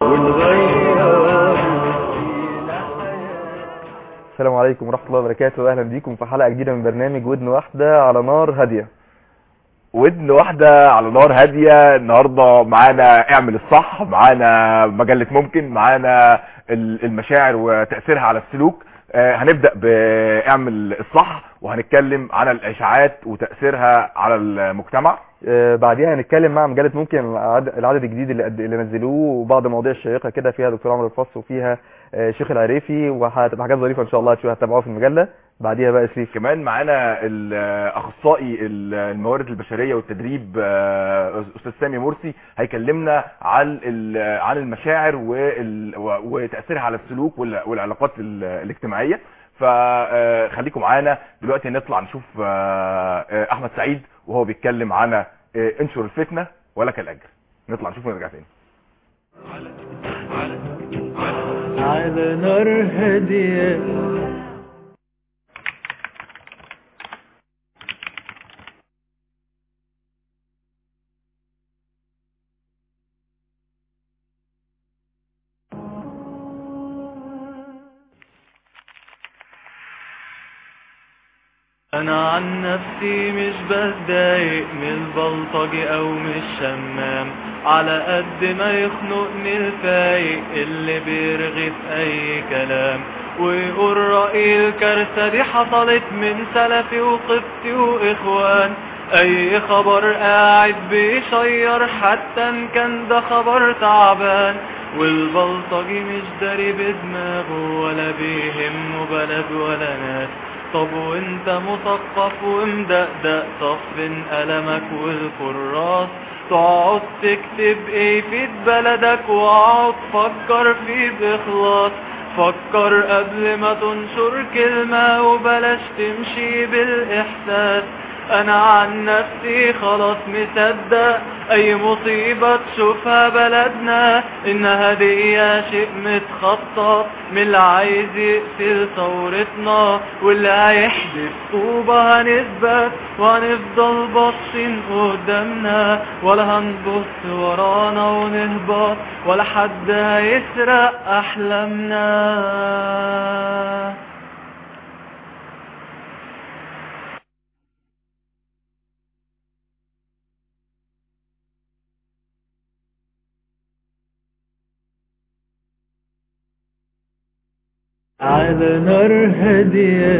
السلام عليكم ورحمة الله وبركاته أهلا بيكم في حلقة جديدة من برنامج ودن واحدة على نار هادية ودن واحدة على نار هادية النهاردة معانا اعمل الصح معانا مجلة ممكن معانا ال- المشاعر وتأثيرها على السلوك آه، هنبدأ باعمل الصح وهنتكلم عن الاشاعات وتأثيرها على المجتمع آه، بعديها هنتكلم مع مجلة ممكن العدد العدد الجديد اللي, قد- اللي نزلوه وبعض المواضيع الشيقة كده فيها دكتور عمرو الفص وفيها آه، شيخ العريفي وهتبقى حاجات ظريفة إن شاء الله هتشوفها هتتابعوها في المجلة بعديها بقى سريف كمان معانا الاخصائي الموارد البشريه والتدريب آه، استاذ سامي مرسي هيكلمنا عن ال- عن المشاعر وال- وتاثيرها على السلوك وال- والعلاقات ال- الاجتماعيه فخليكم معانا دلوقتي نطلع نشوف آه، آه، احمد سعيد وهو بيتكلم عن آه، انشر الفتنه ولك الاجر نطلع نشوف ونرجع تاني على نار هادية انا عن نفسي مش بتضايق من البلطجي او من الشمام على قد ما يخنقني الفايق اللي بيرغي في اي كلام ويقول رأي الكارثة دي حصلت من سلفي وقبطي واخوان اي خبر قاعد بيشير حتى ان كان ده خبر تعبان والبلطجي مش داري بدماغه ولا بيهمه بلد ولا ناس طب وانت مثقف ومدقدق صف قلمك والكراس تقعد تكتب ايه في بلدك واقعد فكر فيه باخلاص فكر قبل ما تنشر كلمة وبلاش تمشي بالاحساس انا عن نفسي خلاص مصدق اي مصيبة تشوفها بلدنا انها دي شيء متخطط من اللي عايز يقتل ثورتنا واللي هيحدث طوبة هنثبت وهنفضل باصين قدامنا ولا هنبص ورانا ونهبط ولا حد هيسرق احلامنا على نار هادية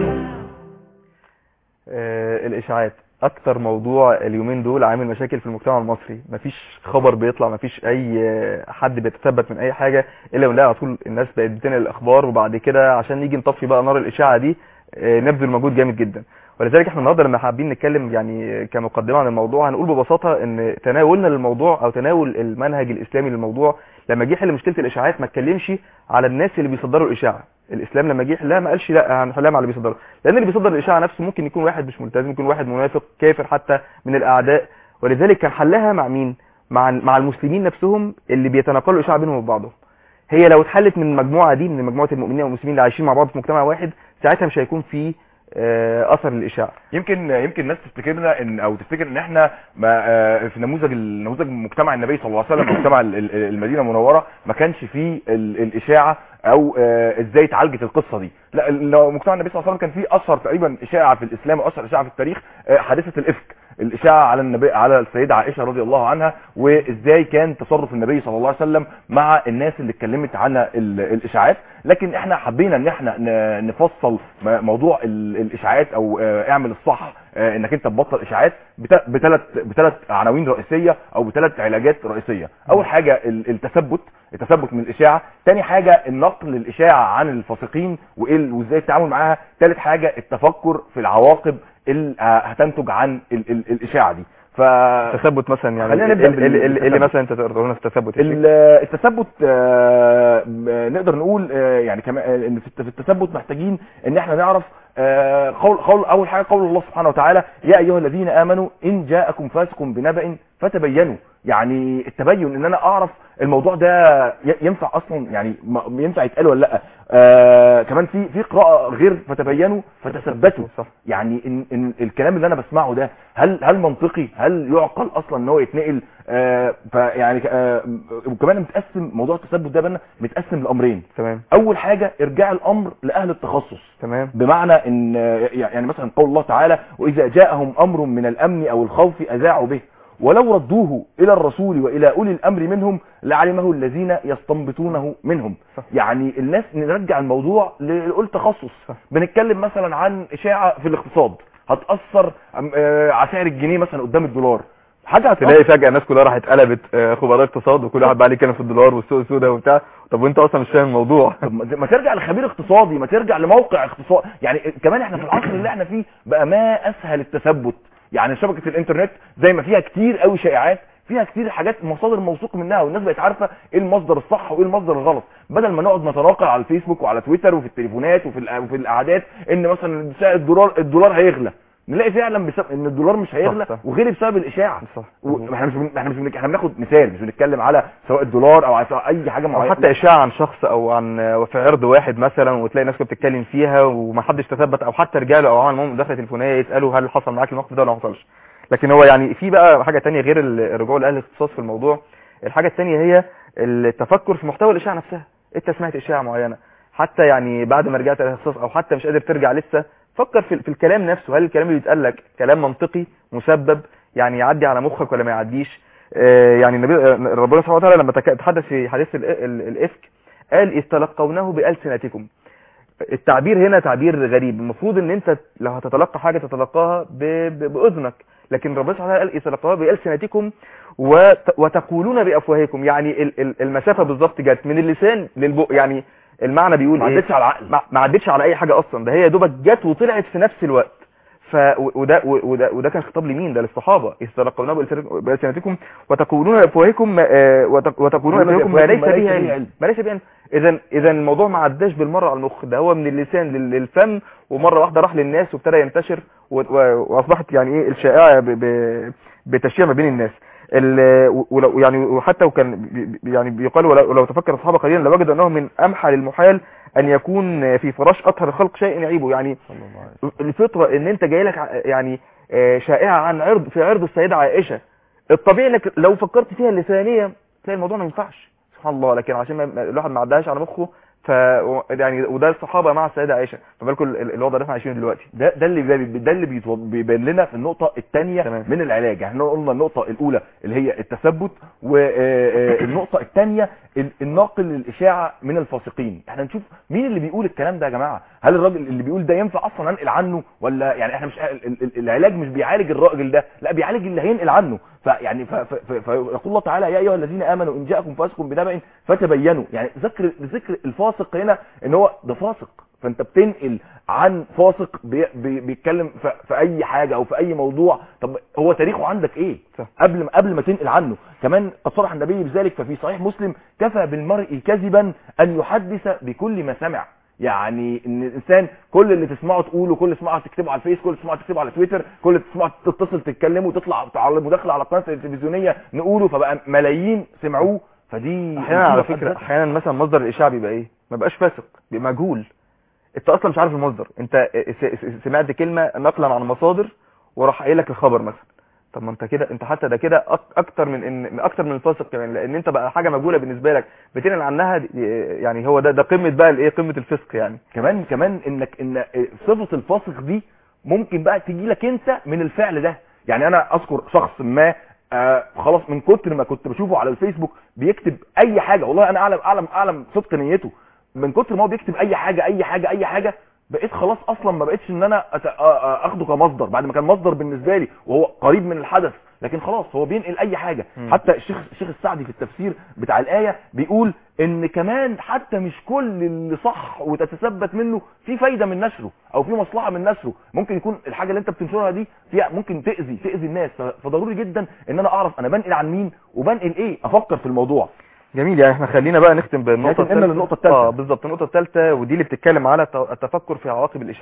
آه، الاشاعات اكتر موضوع اليومين دول عامل مشاكل في المجتمع المصري مفيش خبر بيطلع مفيش اي آه، حد بيتثبت من اي حاجه الا ونلاقي على طول الناس بقت بتنقل الاخبار وبعد كده عشان نيجي نطفي بقى نار الاشاعه دي آه، نبذل مجهود جامد جدا ولذلك احنا النهارده لما حابين نتكلم يعني كمقدمه عن الموضوع هنقول ببساطه ان تناولنا للموضوع او تناول المنهج الاسلامي للموضوع لما جه يحل مشكله الاشاعات ما اتكلمش على الناس اللي بيصدروا الاشاعه الاسلام لما جه يحلها ما قالش لا هنحلها مع اللي بيصدرها لان اللي بيصدر الاشاعه نفسه ممكن يكون واحد مش ملتزم يكون واحد منافق كافر حتى من الاعداء ولذلك كان حلها مع مين مع مع المسلمين نفسهم اللي بيتناقلوا الاشاعه بينهم وبين بعضهم هي لو اتحلت من المجموعه دي من مجموعه المؤمنين والمسلمين اللي عايشين مع بعض في مجتمع واحد ساعتها مش هيكون في آه، اثر للاشاعه يمكن يمكن الناس تفتكرنا ان او تفتكر ان احنا ما آه، في نموذج نموذج مجتمع النبي صلى الله عليه وسلم مجتمع ال- ال- المدينه المنوره ما كانش فيه ال- الاشاعه او آه، ازاي اتعالجت القصه دي لا لو مجتمع النبي صلى الله عليه وسلم كان فيه اشهر تقريبا اشاعه في الاسلام واشهر اشاعه في التاريخ آه، حادثه الافك الاشاعه على النبي على السيده عائشه رضي الله عنها وازاي كان تصرف النبي صلى الله عليه وسلم مع الناس اللي اتكلمت عن ال- الاشاعات لكن احنا حبينا ان احنا ن- نفصل م- موضوع ال- الاشاعات او آه، اعمل الصح آه، انك انت تبطل اشاعات بثلاث بثلاث عناوين رئيسيه او بثلاث علاجات رئيسيه اول حاجه ال- التثبت التثبت من الاشاعه تاني حاجه النقل الاشاعه عن الفاسقين وايه ال- وازاي التعامل معاها ثالث حاجه التفكر في العواقب اللي آه، هتنتج عن ال- ال- الاشاعه دي ف التثبت مثلا يعني خلينا نبدأ ال- ال- ال- اللي بالتثبت. مثلا انت تقدر تقول لنا في التثبت يا شيخ؟ ال- التثبت آه، م- نقدر نقول آه، يعني كمان ان في الت- في التثبت محتاجين ان احنا نعرف آه، قول قول اول حاجه قول الله سبحانه وتعالى يا ايها الذين امنوا ان جاءكم فاسق بنبأ فتبينوا يعني التبين ان انا اعرف الموضوع ده ي- ينفع اصلا يعني ما- ينفع يتقال ولا لا آه كمان في في قراءه غير فتبينوا فتثبتوا صح يعني إن, ان الكلام اللي انا بسمعه ده هل هل منطقي هل يعقل اصلا ان هو يتنقل آه فيعني آه وكمان متقسم موضوع التثبت ده بقى متقسم لامرين تمام اول حاجه ارجاع الامر لاهل التخصص تمام بمعنى ان آه، يعني مثلا قول الله تعالى واذا جاءهم امر من الامن او الخوف اذاعوا به ولو ردوه الى الرسول والى اولي الامر منهم لعلمه الذين يستنبطونه منهم صح. يعني الناس نرجع الموضوع لقول تخصص صح. بنتكلم مثلا عن اشاعه في الاقتصاد هتاثر آه، على سعر الجنيه مثلا قدام الدولار حاجه هتأثر تلاقي فجأة الناس كلها راحت قلبت آه، خبراء اقتصاد وكل واحد بقى عليه كلام في الدولار والسوق السوداء وبتاع طب وانت اصلا مش فاهم الموضوع طب ما ما ترجع لخبير اقتصادي ما ترجع لموقع اقتصاد يعني كمان احنا في العصر اللي احنا فيه بقى ما اسهل التثبت يعني شبكه الانترنت زي ما فيها كتير قوي شائعات فيها كتير حاجات مصادر موثوق منها والناس بقت عارفه ايه المصدر الصح وايه المصدر الغلط بدل ما نقعد نتناقل على الفيسبوك وعلى تويتر وفي التليفونات وفي الأ- وفي القعدات ان مثلا سعر الدولار الدولار هيغلى نلاقي فعلا بسبب ان الدولار مش هيغلى صح. وغير بسبب الاشاعه صح و- احنا مش بن- احنا مش بن- احنا بناخد مثال مش بنتكلم على سواء الدولار او على سواء اي حاجه او معينه حتى اشاعه عن شخص او عن آه، في عرض واحد مثلا وتلاقي ناس كانت بتتكلم فيها ومحدش تثبت او حتى رجاله او عمل معاهم مداخله تليفونيه يسالوا هل حصل معاك الموقف ده ولا ما حصلش لكن هو يعني في بقى حاجه تانية غير ال- الرجوع لاهل الاختصاص في الموضوع الحاجه التانية هي التفكر في محتوى الاشاعه نفسها انت سمعت اشاعه معينه حتى يعني بعد ما رجعت الاختصاص او حتى مش قادر ترجع لسه فكر في, في الكلام نفسه هل الكلام اللي بيتقال لك كلام منطقي مسبب يعني يعدي على مخك ولا ما يعديش آه، يعني النبي آه، ربنا سبحانه وتعالى لما تك- تحدث في حديث ال- ال- الافك قال إذ تلقونه بألسنتكم التعبير هنا تعبير غريب المفروض ان انت لو هتتلقى حاجة تتلقاها ب- ب- بأذنك لكن ربنا سبحانه وتعالى قال إذ تلقوها بألسنتكم وت- وتقولون بأفواهكم يعني ال- ال- المسافة بالظبط جت من اللسان للبق يعني المعنى بيقول ما ايه عدتش على العقل ما ما عدتش على اي حاجه اصلا ده هي يا دوبك جت وطلعت في نفس الوقت ف و- وده و- وده وده كان خطاب لمين ده للصحابه إذ تلقونه بألسنتكم- بألسنتكم وتقولون بافواهكم ما- آه، وت- وتقولون بافواهكم ما ليس به علم ما ليس به علم اذا اذا الموضوع ما عداش بالمره على المخ ده هو من اللسان لل- للفم ومره واحده راح للناس وابتدى ينتشر و- و- واصبحت يعني ايه الشائعه ب- ب- بتشيع ما بين الناس ال- و- ولو يعني وحتى وكان بي- بي- يعني بيقال ولو, ولو تفكر الصحابه قليلا لوجد انه من امحل المحال ان يكون في فراش اطهر الخلق شيء يعيبه يعني الفطره ان انت جاي لك ع- يعني آه، شائعه عن عرض في عرض السيده عائشه الطبيعي انك لو فكرت فيها اللسانيه تلاقي الموضوع ما ينفعش سبحان الله لكن عشان ما- ما- الواحد ما عداش على مخه ف يعني وده الصحابه مع السيده عائشه فبالكم ال- ال- الوضع اللي احنا عايشينه دلوقتي ده ده اللي بي- ده اللي بيتو- بيبين لنا في النقطه الثانيه تمام. من العلاج يعني احنا قلنا النقطه الاولى اللي هي التثبت والنقطه الثانيه الناقل للاشاعه من الفاسقين احنا نشوف مين اللي بيقول الكلام ده يا جماعه هل الراجل اللي بيقول ده ينفع اصلا انقل عنه ولا يعني احنا مش ال- ال- العلاج مش بيعالج الراجل ده لا بيعالج اللي هينقل عنه فيعني ف- ف- ف- فيقول الله تعالى يا ايها الذين امنوا ان جاءكم فاسق بنبأ فتبينوا يعني ذكر ذكر الفاسق هنا ان هو ده فاسق فانت بتنقل عن فاسق بي بي بيتكلم في, في اي حاجه او في اي موضوع طب هو تاريخه عندك ايه صح. قبل ما قبل ما تنقل عنه كمان قد صرح النبي بذلك ففي صحيح مسلم كفى بالمرء كذبا ان يحدث بكل ما سمع يعني ان الانسان كل اللي تسمعه تقوله كل اللي تسمعه تكتبه على الفيس كل اللي تسمعه تكتبه على تويتر كل اللي تسمعه تتصل تتكلمه وتطلع على مداخله على القناه التلفزيونيه نقوله فبقى ملايين سمعوه فدي احيانا على مصيبة في حد فكره ذاتها. احيانا مثلا مصدر الاشاعه بيبقى ايه ما بقاش فاسق بيبقى مجهول انت اصلا مش عارف المصدر انت س- س- سمعت كلمه نقلا عن مصادر وراح قايل لك الخبر مثلا طب ما انت كده انت حتى ده كده أك- اكتر من ان اكتر من الفاسق كمان لان انت بقى حاجه مجهوله بالنسبه لك بتنقل عنها دي- يعني هو ده ده قمه بقى الايه قمه الفسق يعني كمان كمان انك ان صفه الفاسق دي ممكن بقى تجي لك انت من الفعل ده يعني انا اذكر شخص ما آه خلاص من كتر ما كنت بشوفه على الفيسبوك بيكتب اي حاجه والله انا اعلم اعلم اعلم صدق نيته من كتر ما هو بيكتب اي حاجه اي حاجه اي حاجه بقيت خلاص اصلا ما بقتش ان انا أت- آ- آ- اخده كمصدر بعد ما كان مصدر بالنسبه لي وهو قريب من الحدث لكن خلاص هو بينقل اي حاجه مم. حتى الشيخ الشيخ السعدي في التفسير بتاع الايه بيقول ان كمان حتى مش كل اللي صح وتتثبت منه في فايده من نشره او في مصلحه من نشره ممكن يكون الحاجه اللي انت بتنشرها دي فيها ممكن تاذي تاذي الناس ف- فضروري جدا ان انا اعرف انا بنقل عن مين وبنقل ايه افكر في الموضوع جميل يعني احنا خلينا بقى نختم بالنقطه تنقلنا للنقطة التالتة. اه بالظبط النقطه الثالثه ودي اللي بتتكلم على ت- التفكر في عواقب الاشاعه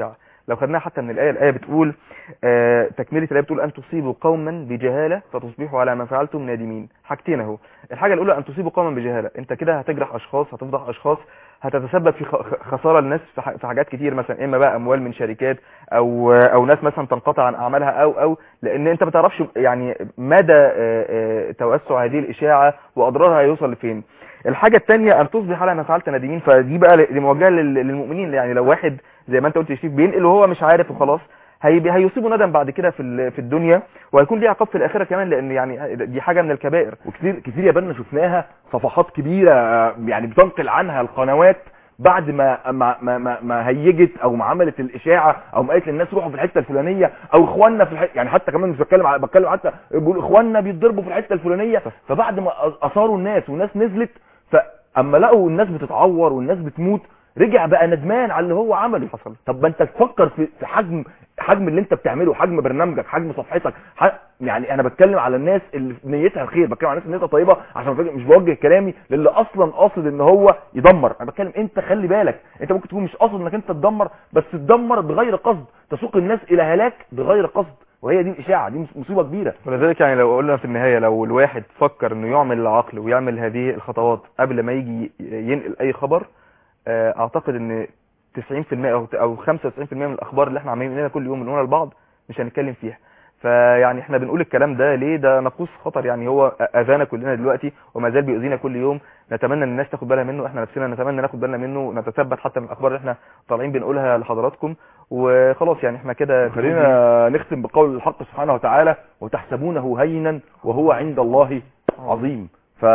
لو خدناها حتى من الايه الايه بتقول آه تكمله الايه بتقول ان تصيبوا قوما بجهاله فتصبحوا على ما فعلتم نادمين حاجتين اهو الحاجه الاولى ان تصيبوا قوما بجهاله انت كده هتجرح اشخاص هتفضح اشخاص هتتسبب في خ- خساره للناس في ح- في حاجات كتير مثلا اما بقى اموال من شركات او او ناس مثلا تنقطع عن اعمالها او او لان انت ما تعرفش يعني مدى آه، آه، توسع هذه الاشاعه واضرارها هيوصل لفين الحاجه الثانيه ان تصبح على ما فعلت نادمين فدي بقى ل- دي موجهه لل- للمؤمنين يعني لو واحد زي ما انت قلت يا شريف بينقل وهو مش عارف وخلاص هي هيصيبه ندم بعد كده في ال- في الدنيا وهيكون ليه عقاب في الاخره كمان لان يعني دي حاجه من الكبائر وكتير كتير يا بنا شفناها صفحات كبيره آه، يعني بتنقل عنها القنوات بعد ما ما ما ما, ما هيجت او ما عملت الاشاعه او ما قالت للناس روحوا في الحته الفلانيه او اخواننا في الحته يعني حتى كمان مش بتكلم على بتكلم حتى بيقول اخواننا بيتضربوا في الحته الفلانيه فبعد ما اثاروا الناس والناس نزلت فاما لقوا الناس بتتعور والناس بتموت رجع بقى ندمان على اللي هو عمله حصل طب ما انت تفكر في في حجم حجم اللي انت بتعمله حجم برنامجك حجم صفحتك ح... يعني انا بتكلم على الناس اللي في نيتها الخير بتكلم على الناس اللي نيتها طيبه عشان فاكر- مش بوجه كلامي للي اصلا قاصد ان هو يدمر انا بتكلم انت خلي بالك انت ممكن تكون مش قاصد انك انت تدمر بس تدمر بغير قصد تسوق الناس الى هلاك بغير قصد وهي دي الاشاعه دي مصيبه كبيره ولذلك يعني لو قلنا في النهاية لو الواحد فكر انه يعمل العقل ويعمل هذه الخطوات قبل ما يجي ينقل اي خبر آه، اعتقد ان 90% او او 95% من الاخبار اللي احنا عاملين ننقلها كل يوم بنقولها لبعض مش هنتكلم فيها فيعني احنا بنقول الكلام ده ليه ده ناقوس خطر يعني هو اذانا كلنا دلوقتي وما زال بيؤذينا كل يوم نتمنى ان الناس تاخد بالها منه احنا نفسنا نتمنى ناخد بالنا منه نتثبت حتى من الاخبار اللي احنا طالعين بنقولها لحضراتكم وخلاص يعني احنا كده خلينا نختم بقول الحق سبحانه وتعالى وتحسبونه هينا وهو عند الله عظيم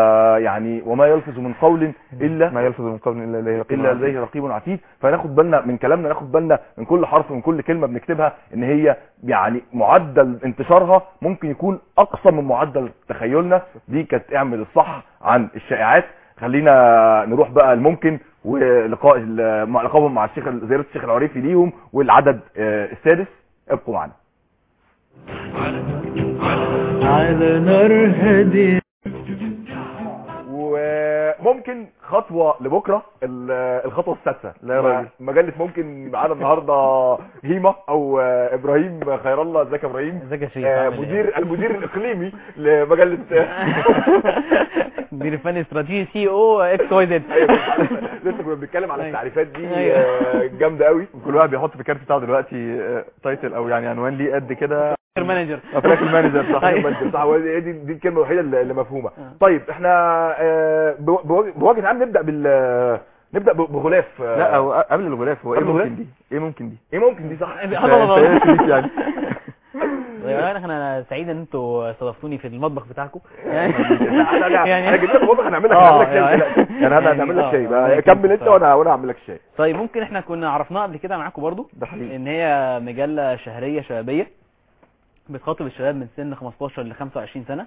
فيعني وما يلفظ من قول الا ما يلفظ من قول الا لديه رقيب الا عتيد. لديه رقيب عتيد فناخد بالنا من كلامنا ناخد بالنا من كل حرف من كل كلمه بنكتبها ان هي يعني معدل انتشارها ممكن يكون اقصى من معدل تخيلنا دي كانت اعمل الصح عن الشائعات خلينا نروح بقى الممكن ولقاء ال- مع- لقائهم مع الشيخ زياره الشيخ العريفي ليهم والعدد آه، السادس ابقوا معنا على نار هادية وممكن خطوه لبكره ال- الخطوه السادسه لا يا راجل. مجله ممكن معانا النهارده هيما او آه، ابراهيم خير الله ازيك يا ابراهيم ازيك يا شريف آه، عامل ايه؟ مدير المدير الاقليمي لمجله مدير الفني استراتيجي سي او اكس واي زد لسه كنا بنتكلم على أيوة. التعريفات دي أيوة. آه، جامده قوي كل واحد بيحط في الكارت بتاعه دلوقتي آه، تايتل او يعني عنوان ليه قد كده مانجر افلاك المانجر صح أيوة. صح هو دي دي دي الكلمه الوحيده اللي اللي مفهومه آه. طيب احنا آه، بو- بوجه بوجه عام نبدا بال نبدا ب- بغلاف آه، لا او قبل الغلاف هو ايه قبل الغلاف؟ ممكن دي ايه ممكن دي ايه ممكن دي صح انت- انت ايه يا شريف يعني يعني انا سعيد ان انتوا استضفتوني في المطبخ بتاعكم يعني انا انا يعني- انا جبت لك واضح هنعمل لك آه، هنعمل لك شاي يعني- دلوقتي. يعني انا يعني هنعمل لك آه، شاي آه، بقى الله كمل يكرمك انت طبعا. وانا وانا هعمل لك الشاي طيب ممكن احنا كنا عرفناها قبل كده معاكم برضو ده حقيقي ان هي مجله شهريه شبابيه بتخاطب الشباب من سن 15 ل 25 سنه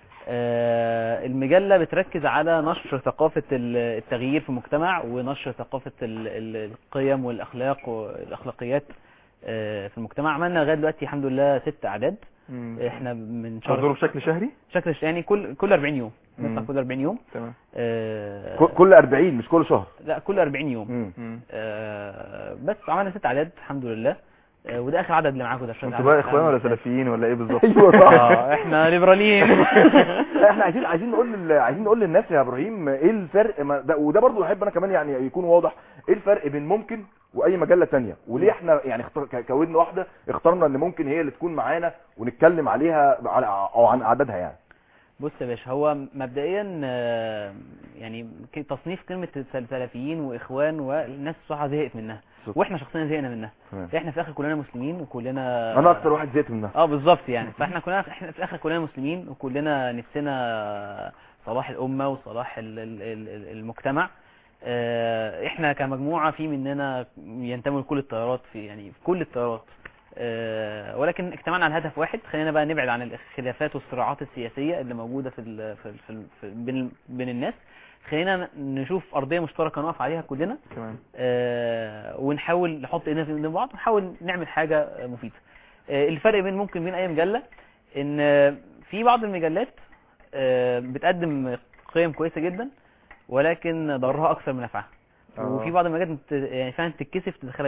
آه، المجله بتركز على نشر ثقافه ال- التغيير في المجتمع ونشر ثقافه ال- ال- القيم والاخلاق والاخلاقيات آه، في المجتمع عملنا لغايه دلوقتي الحمد لله ست اعداد احنا من تصدره شهر بشكل شهري شكل يعني كل كل 40 يوم مم. نطلع كل 40 يوم تمام آه، ك- كل 40 مش كل شهر لا كل 40 يوم مم. مم. آه، بس عملنا ست اعداد الحمد لله آه، وده اخر عدد اللي معاكم ده عشان انتوا بقى عدد- اخوان ولا عدد- سلفيين ولا ايه بالظبط ايوه صح اه احنا ليبراليين لا، احنا عايزين عايزين نقول لل... عايزين نقول للناس يا ابراهيم ايه الفرق ما ده وده برضو احب انا كمان يعني يكون واضح ايه الفرق بين ممكن واي مجله تانية وليه احنا يعني اختار ك- كودن واحده اخترنا ان ممكن هي اللي تكون معانا ونتكلم عليها على او عن اعدادها يعني بص يا باشا هو مبدئيا آه، يعني ك- تصنيف كلمة سل- سلفيين واخوان والناس بصراحة زهقت منها صدق. واحنا شخصيا زهقنا منها تمام. احنا في الاخر كلنا مسلمين وكلنا انا اكتر واحد زهقت منها اه بالظبط يعني فاحنا كلنا احنا في الاخر كلنا مسلمين وكلنا نفسنا صلاح الامه وصلاح ال- ال- ال- المجتمع آه، احنا كمجموعه في مننا ينتموا لكل التيارات في يعني في كل التيارات آه، ولكن اجتمعنا على هدف واحد خلينا بقى نبعد عن الخلافات والصراعات السياسيه اللي موجوده في ال في, ال في, ال في بين بين الناس خلينا نشوف ارضيه مشتركه نقف عليها كلنا تمام آه، ونحاول نحط ايدينا في ايدين بعض ونحاول نعمل حاجه آه، مفيده آه، الفرق بين ممكن بين اي مجله ان آه، في بعض المجلات آه، بتقدم قيم كويسه جدا ولكن ضررها اكثر من نفعها آه. وفي بعض المجلات بت- يعني فعلا تتكسف تدخلها بيتك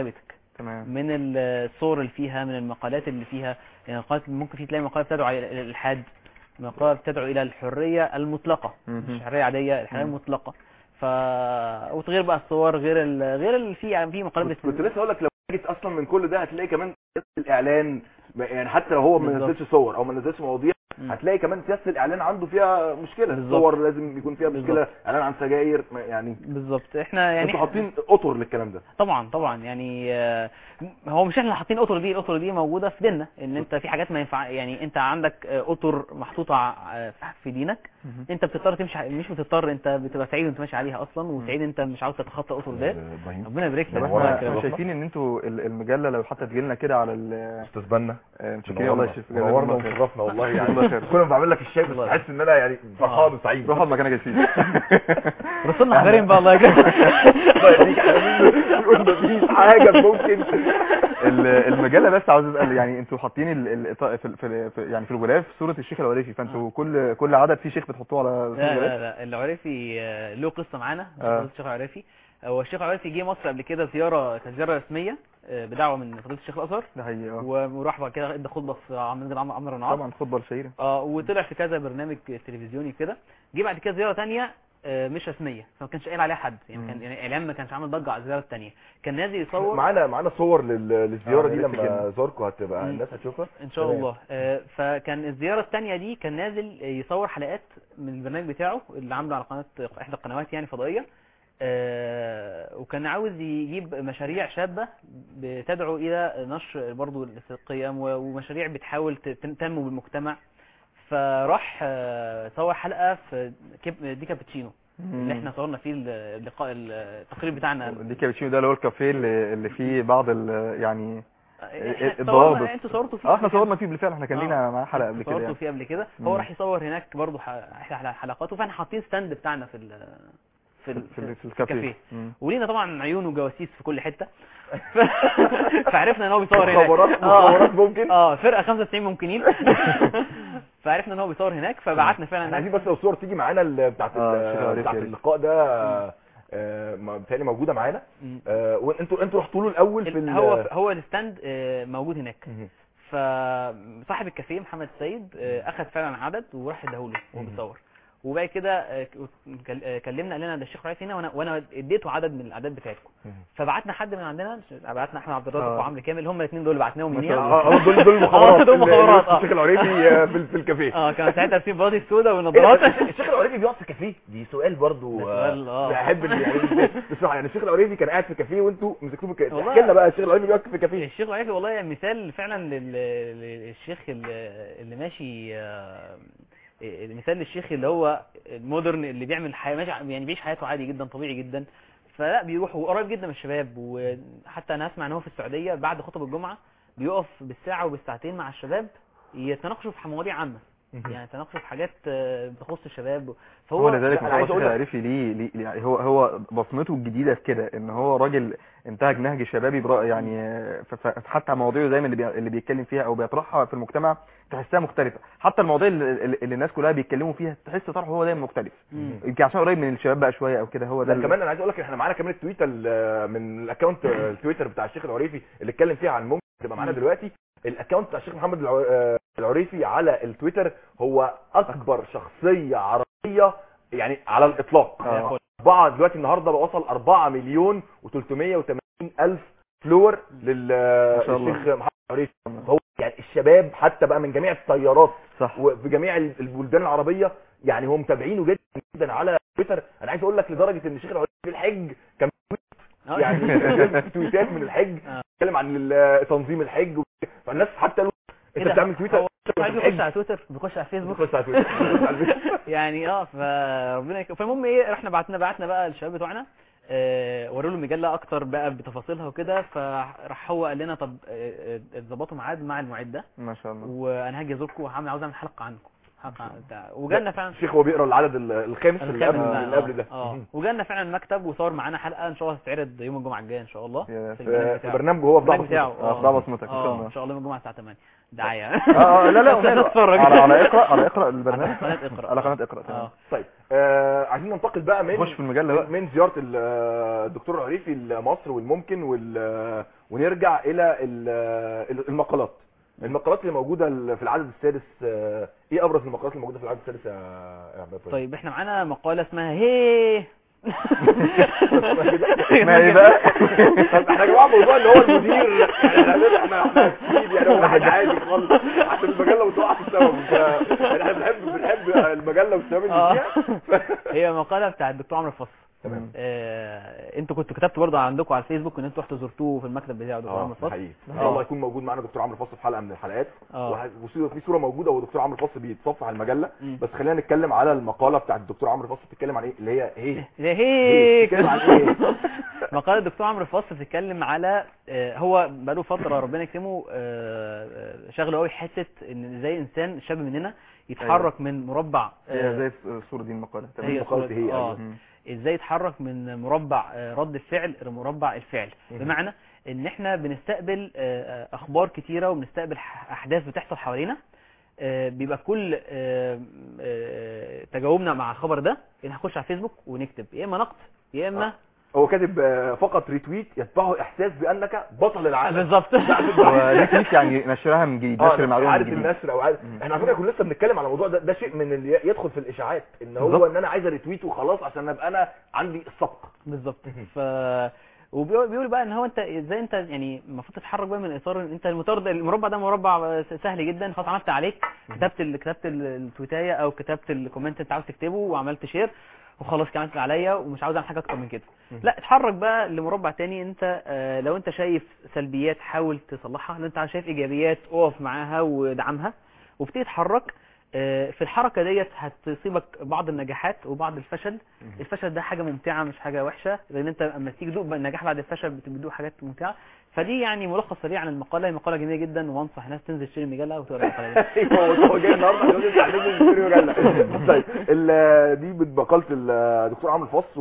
تمام من الصور اللي فيها من المقالات اللي فيها يعني المقالات ممكن في تلاقي مقالة بتدعو الى الالحاد مقالة بتدعو الى الحرية المطلقة مهم. مش حرية عادية الحرية مم. المطلقة ف وغير بقى الصور غير ال... غير اللي في يعني في مقالات كنت كنت لسه اقول لك لو جيت اصلا من كل ده هتلاقي كمان سياسه الاعلان يعني حتى لو هو ما بالظبط. نزلش صور او ما نزلش مواضيع مم. هتلاقي كمان سياسه الاعلان عنده فيها مشكله بالظبط. الصور لازم يكون فيها مشكله بالظبط. اعلان عن سجاير ما- يعني بالظبط احنا يعني انتوا حاطين اطر للكلام ده طبعا طبعا يعني آه، هو مش احنا اللي حاطين الاطر دي الاطر دي موجوده في ديننا ان انت في حاجات ما ينفع يعني انت عندك آه، اطر محطوطه آه، في دينك مهم. انت بتضطر تمشي ع- مش بتضطر انت بتبقى سعيد وانت ماشي عليها اصلا وسعيد انت مش عاوز تتخطى الاطر ده ابراهيم ربنا يبارك لك طب منورنا. احنا ربنا احنا شرفنا. شايفين ان انتوا ال- المجله لو حتى تجيلنا كده على ال استاذ بنا آه، متشكرين والله يا شيخ جزاكم نورنا الله خير. وشرفنا والله يعني الله خير. كل ما بعمل لك الشاي بس الله بحس ان انا يعني فرحان وسعيد روح اقعد مكانك يا سيدي رسولنا حضرين بقى الله يكرمك الله يديك يا حبيبي. يقول مفيش حاجه ممكن ال- المجله بس عاوز اسال يعني انتوا حاطين ال- ال- في في في- يعني في الغلاف صوره الشيخ العريفي فانتوا كل كل عدد فيه شيخ بتحطوه على لا الغلاف لا لا العريفي آه، له قصه معانا آه. قصه الشيخ العريفي هو الشيخ العريفي جه مصر قبل كده زياره كانت زياره رسميه آه، بدعوه من فضيله الشيخ الازهر ده حقيقي اه وراح بعد كده ادى خطبه في عمرو عمرو عمرو النعاس طبعا الخطبه الشهيره اه وطلع في كذا برنامج تلفزيوني كده جه بعد كده زياره تانية آه، مش رسميه فما كانش قايل عليها حد يعني مم. كان يعني اعلام ما كانش عامل ضجه على الزياره التانية كان نازل يصور معانا معانا صور لل- للزياره آه، دي يا ريت لما تجيبنا. زاركم هتبقى مم. الناس هتشوفها ان شاء تمام. الله آه، فكان الزياره الثانيه دي كان نازل يصور حلقات من البرنامج بتاعه اللي عامله على قناه احدى القنوات يعني فضائيه آه، وكان عاوز يجيب مشاريع شابه بتدعو الى نشر برضو القيم و- ومشاريع بتحاول ت- تنمو بالمجتمع فراح آه، صور حلقه في كيب دي كابتشينو اللي احنا صورنا فيه اللقاء التقرير بتاعنا دي كابتشينو ده اللي هو الكافيه اللي, اللي فيه بعض ال يعني إحنا الضوابط. صورنا- انتوا صورتوا فيه اه احنا قبل كده؟ صورنا فيه بالفعل احنا كان آه. لينا معاه حلقه قبل كده صورته يعني. فيه قبل كده مم. هو راح يصور هناك برضه ح- احلى حلقاته فاحنا حاطين ستاند بتاعنا في ال في ال في, ال- في الكافيه الكافيه مم. ولينا طبعا عيون وجواسيس في كل حته ف... فعرفنا ان هو بيصور هناك مخابرات آه. مخابرات ممكن اه فرقه 95 ممكنين فعرفنا ان هو بيصور هناك فبعتنا فعلا احنا هناك عايزين بس لو الصور تيجي معانا ال- بتاعت آه، ال- شيخ عريف بتاعت يا ريت. اللقاء ده آه، ما- بتهيألي موجوده معانا مم. آه، وانتوا انتوا رحتوا له الاول في ال- هو هو الستاند آه، موجود هناك مهم. فصاحب الكافيه محمد سيد آه، اخذ فعلا عدد وراح اداهوله وهو مم. بيصور وبعد كده آه، كل- آه، كلمنا قال لنا ده الشيخ رئيس هنا وانا وانا اديته عدد من الاعداد بتاعتكم مهم. فبعتنا حد من عندنا بعتنا احمد عبد الرازق آه. وعمرو كامل هم الاثنين دول اللي بعتناهم ما من شاء هنا الله. اه آه، دول دول آه، المخابرات دول مخابرات، آه. الشيخ العريفي آه، في في الكافيه اه كان ساعتها في بادي السودا إيه ده؟ والنظارات الشيخ العريفي بيقعد في كافيه دي سؤال برضو ده سؤال، آه. بحب ال- يعني بصراحه يعني الشيخ العريفي كان قاعد في كافيه وانتوا مسكتوه في والله. احكي لنا بقى الشيخ العريفي بيقعد في كافيه الشيخ العريفي والله مثال فعلا لل- للشيخ اللي اللي ماشي آه، مثال للشيخ اللي هو المودرن اللي بيعمل حياة ماشي يعني بيعيش حياته عادي جدا طبيعي جدا فلا بيروح وقريب جدا من الشباب وحتى انا اسمع ان هو في السعوديه بعد خطب الجمعه بيقف بالساعه وبالساعتين مع الشباب يتناقشوا في مواضيع عامه يعني يتناقشوا في حاجات آه، بخص الشباب فهو هو لذلك أنا هو عايز الشيخ أقول لك- العريفي ليه ليه يعني هو هو بصمته الجديده في كده ان هو راجل انتهج نهج شبابي برا يعني ف- ف- حتى مواضيعه دايما اللي, بي اللي بيتكلم فيها او بيطرحها في المجتمع تحسها مختلفه حتى المواضيع اللي, اللي الناس كلها بيتكلموا فيها تحس طرحه هو دايما مختلف مم. يمكن عشان قريب من الشباب بقى شويه او كده هو ده ده اللي- كمان انا عايز اقول لك احنا معانا كمان التويتر ال- من الاكونت التويتر بتاع الشيخ العريفي اللي اتكلم فيها عن ممكن تبقى معانا مم. دلوقتي الاكونت بتاع الشيخ محمد الع- آه، العريفي على التويتر هو اكبر شخصيه عربيه يعني على الاطلاق آه. أربعة دلوقتي النهارده بقى وصل 4 مليون و380 الف فلور ما شاء الله. للشيخ محمد العريفي هو يعني الشباب حتى بقى من جميع التيارات صح وفي جميع ال- البلدان العربيه يعني هم متابعينه جدا جدا على تويتر انا عايز اقول لك لدرجه ان الشيخ العريفي في الحج كان آه. يعني تويتات من الحج آه. بيتكلم عن ال- تنظيم الحج و- فالناس حتى لو إيه انت ده؟ بتعمل تويتر هو في عايز يخش الحج على تويتر بيخش على فيسبوك بتخش على تويتر بتخش على الفيسبوك. يعني اه فربنا يك... فالمهم ايه رحنا بعتنا بعتنا بقى الشباب بتوعنا آه وروا له المجله اكتر بقى بتفاصيلها وكده فراح هو قال لنا طب آه، آه، اتظبطوا ميعاد مع المعد ده ما شاء الله وانا هاجي ازوركم وهعمل عاوز اعمل حلقه عنكم حق بتاع وجالنا فعلا الشيخ هو بيقرا العدد ال- الخامس اللي قبل الخامس ده، اللي قبل ده اه مم. وجالنا فعلا مكتب وصور معانا حلقه ان شاء الله هتتعرض يوم الجمعه الجايه ان شاء الله في- في في البرنامج في بتاعه. برنامجه هو في ضعف البرنامج بتاعه صوتك. اه في ضعف بصمتك ان شاء اه الله ان شاء الله يوم الجمعه الساعه 8 دعايه اه آه، لا لا بس وماله. تتفرج. على على اقرا على اقرا البرنامج على قناة اقرأ. على قناه اقرا تمام اه طيب آه عايزين ننتقل بقى من نخش في المجله بقى من زياره ال- الدكتور العريفي لمصر والممكن وال ونرجع الى ال- المقالات المقالات اللي موجوده ال- في العدد السادس آه، ايه ابرز المقالات اللي موجوده في العدد السادس يا يا عبد الطيب؟ طيب احنا معانا مقاله اسمها هي ما ايه بقى طب احنا يا جماعه موضوع ان هو المدير يعني احنا احنا اكيد يعني هو واحد عادي خالص عشان المجله بتقع في السبب ف- يعني احنا بنحب بنحب المجله والسبب اللي اه فيها هي مقاله بتاع الدكتور عمرو الفصل تمام آه، انتوا كنتوا كتبتوا برضه عندكم على الفيسبوك ان انتوا رحتوا زرتوه في المكتب بتاع الدكتور اه عمرو الفصل حقيقي ان آه. شاء الله يكون موجود معانا دكتور عمرو فصل في حلقه من الحلقات اه وه- وصورة- في صوره موجوده ودكتور عمرو فصل بيتصفح المجله مم. بس خلينا نتكلم على المقاله بتاعت الدكتور عمرو فصل بتتكلم عن ايه اللي هي ايه زي هي هيك بتتكلم عن ايه مقالة الدكتور عمرو الفصل بتتكلم على آه، هو بقاله فترة ربنا يكرمه آه، آه، شغله قوي حتة ان ازاي انسان شاب مننا يتحرك من مربع هي آه، زي الصوره دي المقاله تمام هي مقالة صورة- هي، اه أيوة. مم. ازاي يتحرك من مربع آه، رد الفعل لمربع الفعل مم. بمعنى ان احنا بنستقبل آه، آه، اخبار كتيرة وبنستقبل ح- احداث بتحصل حوالينا آه، بيبقى كل آه، آه، تجاوبنا مع الخبر ده ان هنخش على فيسبوك ونكتب يا اما نقد يا اما هو كاتب آه، فقط ريتويت يتبعه احساس بانك بطل العالم بالظبط وريتويت يعني نشرها من جديد اه نشر المعلومه عارف من جديد النشر او عارف مم. احنا على فكره كنا لسه بنتكلم على الموضوع ده ده شيء من اللي يدخل في الاشاعات ان هو بالظبط. ان انا عايز ريتويت وخلاص عشان ابقى انا عندي السبق بالظبط ف وبيقول بيقول بقى ان هو انت ازاي انت يعني المفروض تتحرك بقى من اطار إن انت المطار ده المربع ده مربع سهل جدا خلاص عملت عليك كتبت ال... كتبت ال- التويتايه او كتبت الكومنت انت عاوز تكتبه وعملت شير وخلاص كده عملت اللي عليا ومش عاوز اعمل حاجه اكتر من كده لا اتحرك بقى لمربع تاني انت آه، لو انت شايف سلبيات حاول تصلحها لو انت شايف ايجابيات اقف معاها ودعمها وابتدي تتحرك آه، في الحركه ديت هتصيبك بعض النجاحات وبعض الفشل الفشل ده حاجه ممتعه مش حاجه وحشه لان انت اما تيجي تدوق النجاح بعد الفشل بتدوق حاجات ممتعه فدي يعني ملخص سريع عن المقاله هي مقاله جميله جدا وانصح الناس تنزل تشتري المجله وتقرا المقاله دي ايوه هو جاي النهارده عشان يطلع لازم يشتري مجله طيب ال- دي مقاله الدكتور عمرو الفص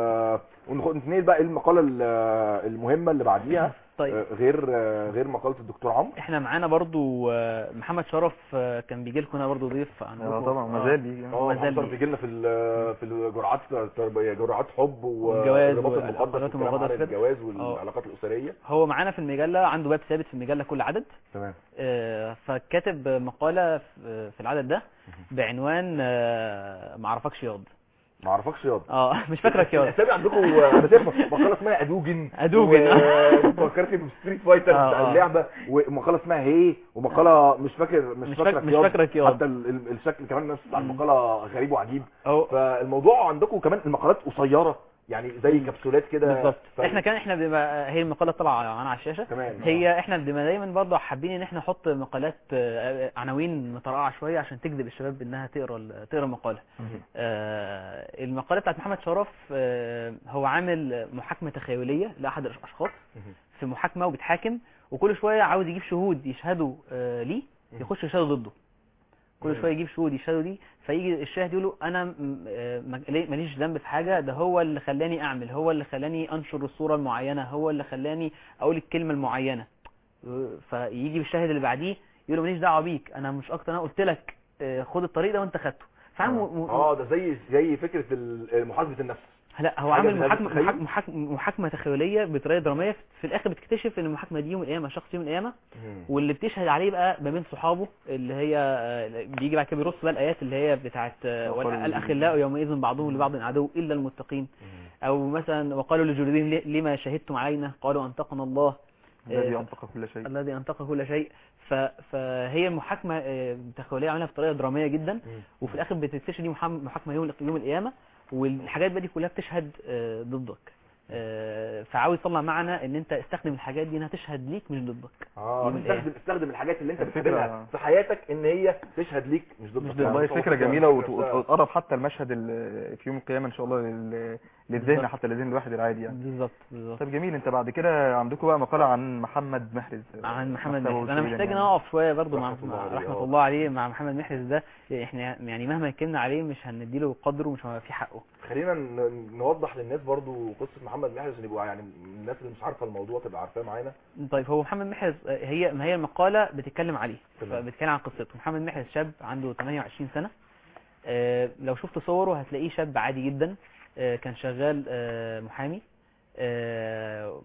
و ونتنقل بقى ايه المقاله ال- المهمه اللي بعديها طيب آه، غير آه، غير مقاله الدكتور عمرو احنا معانا برضو آه، محمد شرف آه، كان بيجي لكم هنا برضو ضيف عندكم اه طبعا ما زال بيجي اه ما زال محمد بي- بيجي لنا في ال- في الجرعات التربيه جرعات حب والجواز والرباط والعلاقات المقدس والكلام عن المقدسة. الجواز اه. والعلاقات الاسريه هو معانا في المجله عنده باب ثابت في المجله كل عدد تمام آه، فكاتب مقاله في في العدد ده بعنوان آه، ما اعرفكش ياض ما اعرفكش ياض اه مش فاكرك ياض الاسامي عندكم انا شايف مقاله اسمها ادوجن أدوجن. فكرتني بستريت فايتر اه، بتاع اه. اللعبه ومقاله اسمها هي ومقاله مش فاكر مش, مش فاكرك فاك- مش ياض. فاكرك ياض. حتى ال- ال- الشكل كمان نفس بتاع مم. المقاله غريب وعجيب هو فالموضوع عندكم كمان المقالات قصيره يعني زي كبسولات كده بالظبط ف- احنا كان احنا بما هي المقاله طالعه معانا على الشاشه تمام هي احنا بما دايما برضه حابين ان احنا نحط مقالات آه، عناوين مترقعه شويه عشان تجذب الشباب انها تقرا ال- تقرا المقاله آه، المقاله بتاعت محمد شرف آه، هو عامل محاكمه تخيليه لاحد الاشخاص في محاكمه وبيتحاكم وكل شويه عاوز يجيب شهود يشهدوا آه، ليه يخش يشهدوا ضده كل مم. شويه يجيب شهود يشهدوا ليه فيجي الشاهد يقول له انا م- آه، ما- ليه- ماليش ذنب في حاجه ده هو اللي خلاني اعمل هو اللي خلاني انشر الصوره المعينه هو اللي خلاني اقول الكلمه المعينه آه، فيجي الشاهد اللي بعديه يقول له ماليش دعوه بيك انا مش اكتر انا قلت لك آه، خد الطريق ده وانت خدته فعم م- م- اه ده زي زي فكره ال- محاسبه النفس لا هو حاجة عامل من هذا محاكمه التخيل؟ محاكمه محاكمه, محاكمة تخيليه بطريقه دراميه في الاخر بتكتشف ان المحاكمه دي يوم القيامه شخص يوم القيامه واللي بتشهد عليه بقى ما بين صحابه اللي هي آه، بيجي بعد كده بيرص بقى الايات اللي هي بتاعت آه، وقالوا وال- الاخلاء يومئذ بعضهم لبعض عدو الا المتقين او مثلا وقالوا لجلودهم لي- لما شهدتم علينا قالوا انطقنا الله الذي آه، ينطق كل شيء الذي انطق كل شيء ف... فهي المحاكمه آه، التخيليه عاملها بطريقه دراميه جدا وفي الاخر بتكتشف دي محام- محاكمه يوم يوم القيامه والحاجات بقى دي كلها بتشهد آه، ضدك آه، فعاوز يطلع معنا ان انت استخدم الحاجات دي انها تشهد ليك مش ضدك اه يوم القيامة. استخدم استخدم الحاجات اللي انت الفكرة- بتستخدمها في حياتك ان هي تشهد ليك مش ضدك مش ضدك. والله يعني فكرة فكرة جميلة وت- نفسها. وتقرب حتى المشهد ال- في يوم القيامة إن شاء الله لل- للذهن بالظبط. حتى للذهن الواحد العادي يعني بالظبط بالظبط طب جميل انت بعد كده عندكم بقى مقالة عن محمد محرز عن محمد مكتبه محرز انا السوري محتاج ان يعني. أنا اقف شويه برضو مع رحمة الله مع- عليه، رحمه آه. الله عليه مع محمد محرز ده احنا يعني مهما اتكلمنا عليه مش هنديله قدره ومش هيبقى في حقه خلينا ن- نوضح للناس برضو قصه محمد محرز عشان يبقوا يعني الناس اللي مش عارفه الموضوع تبقى عارفاه معانا طيب هو محمد محرز آه، هي ما هي المقالة بتتكلم عليه تمام. بتتكلم عن قصته محمد محرز شاب عنده 28 سنة آه، لو شفت صوره هتلاقيه شاب عادي جدا آه، كان شغال آه، محامي آه،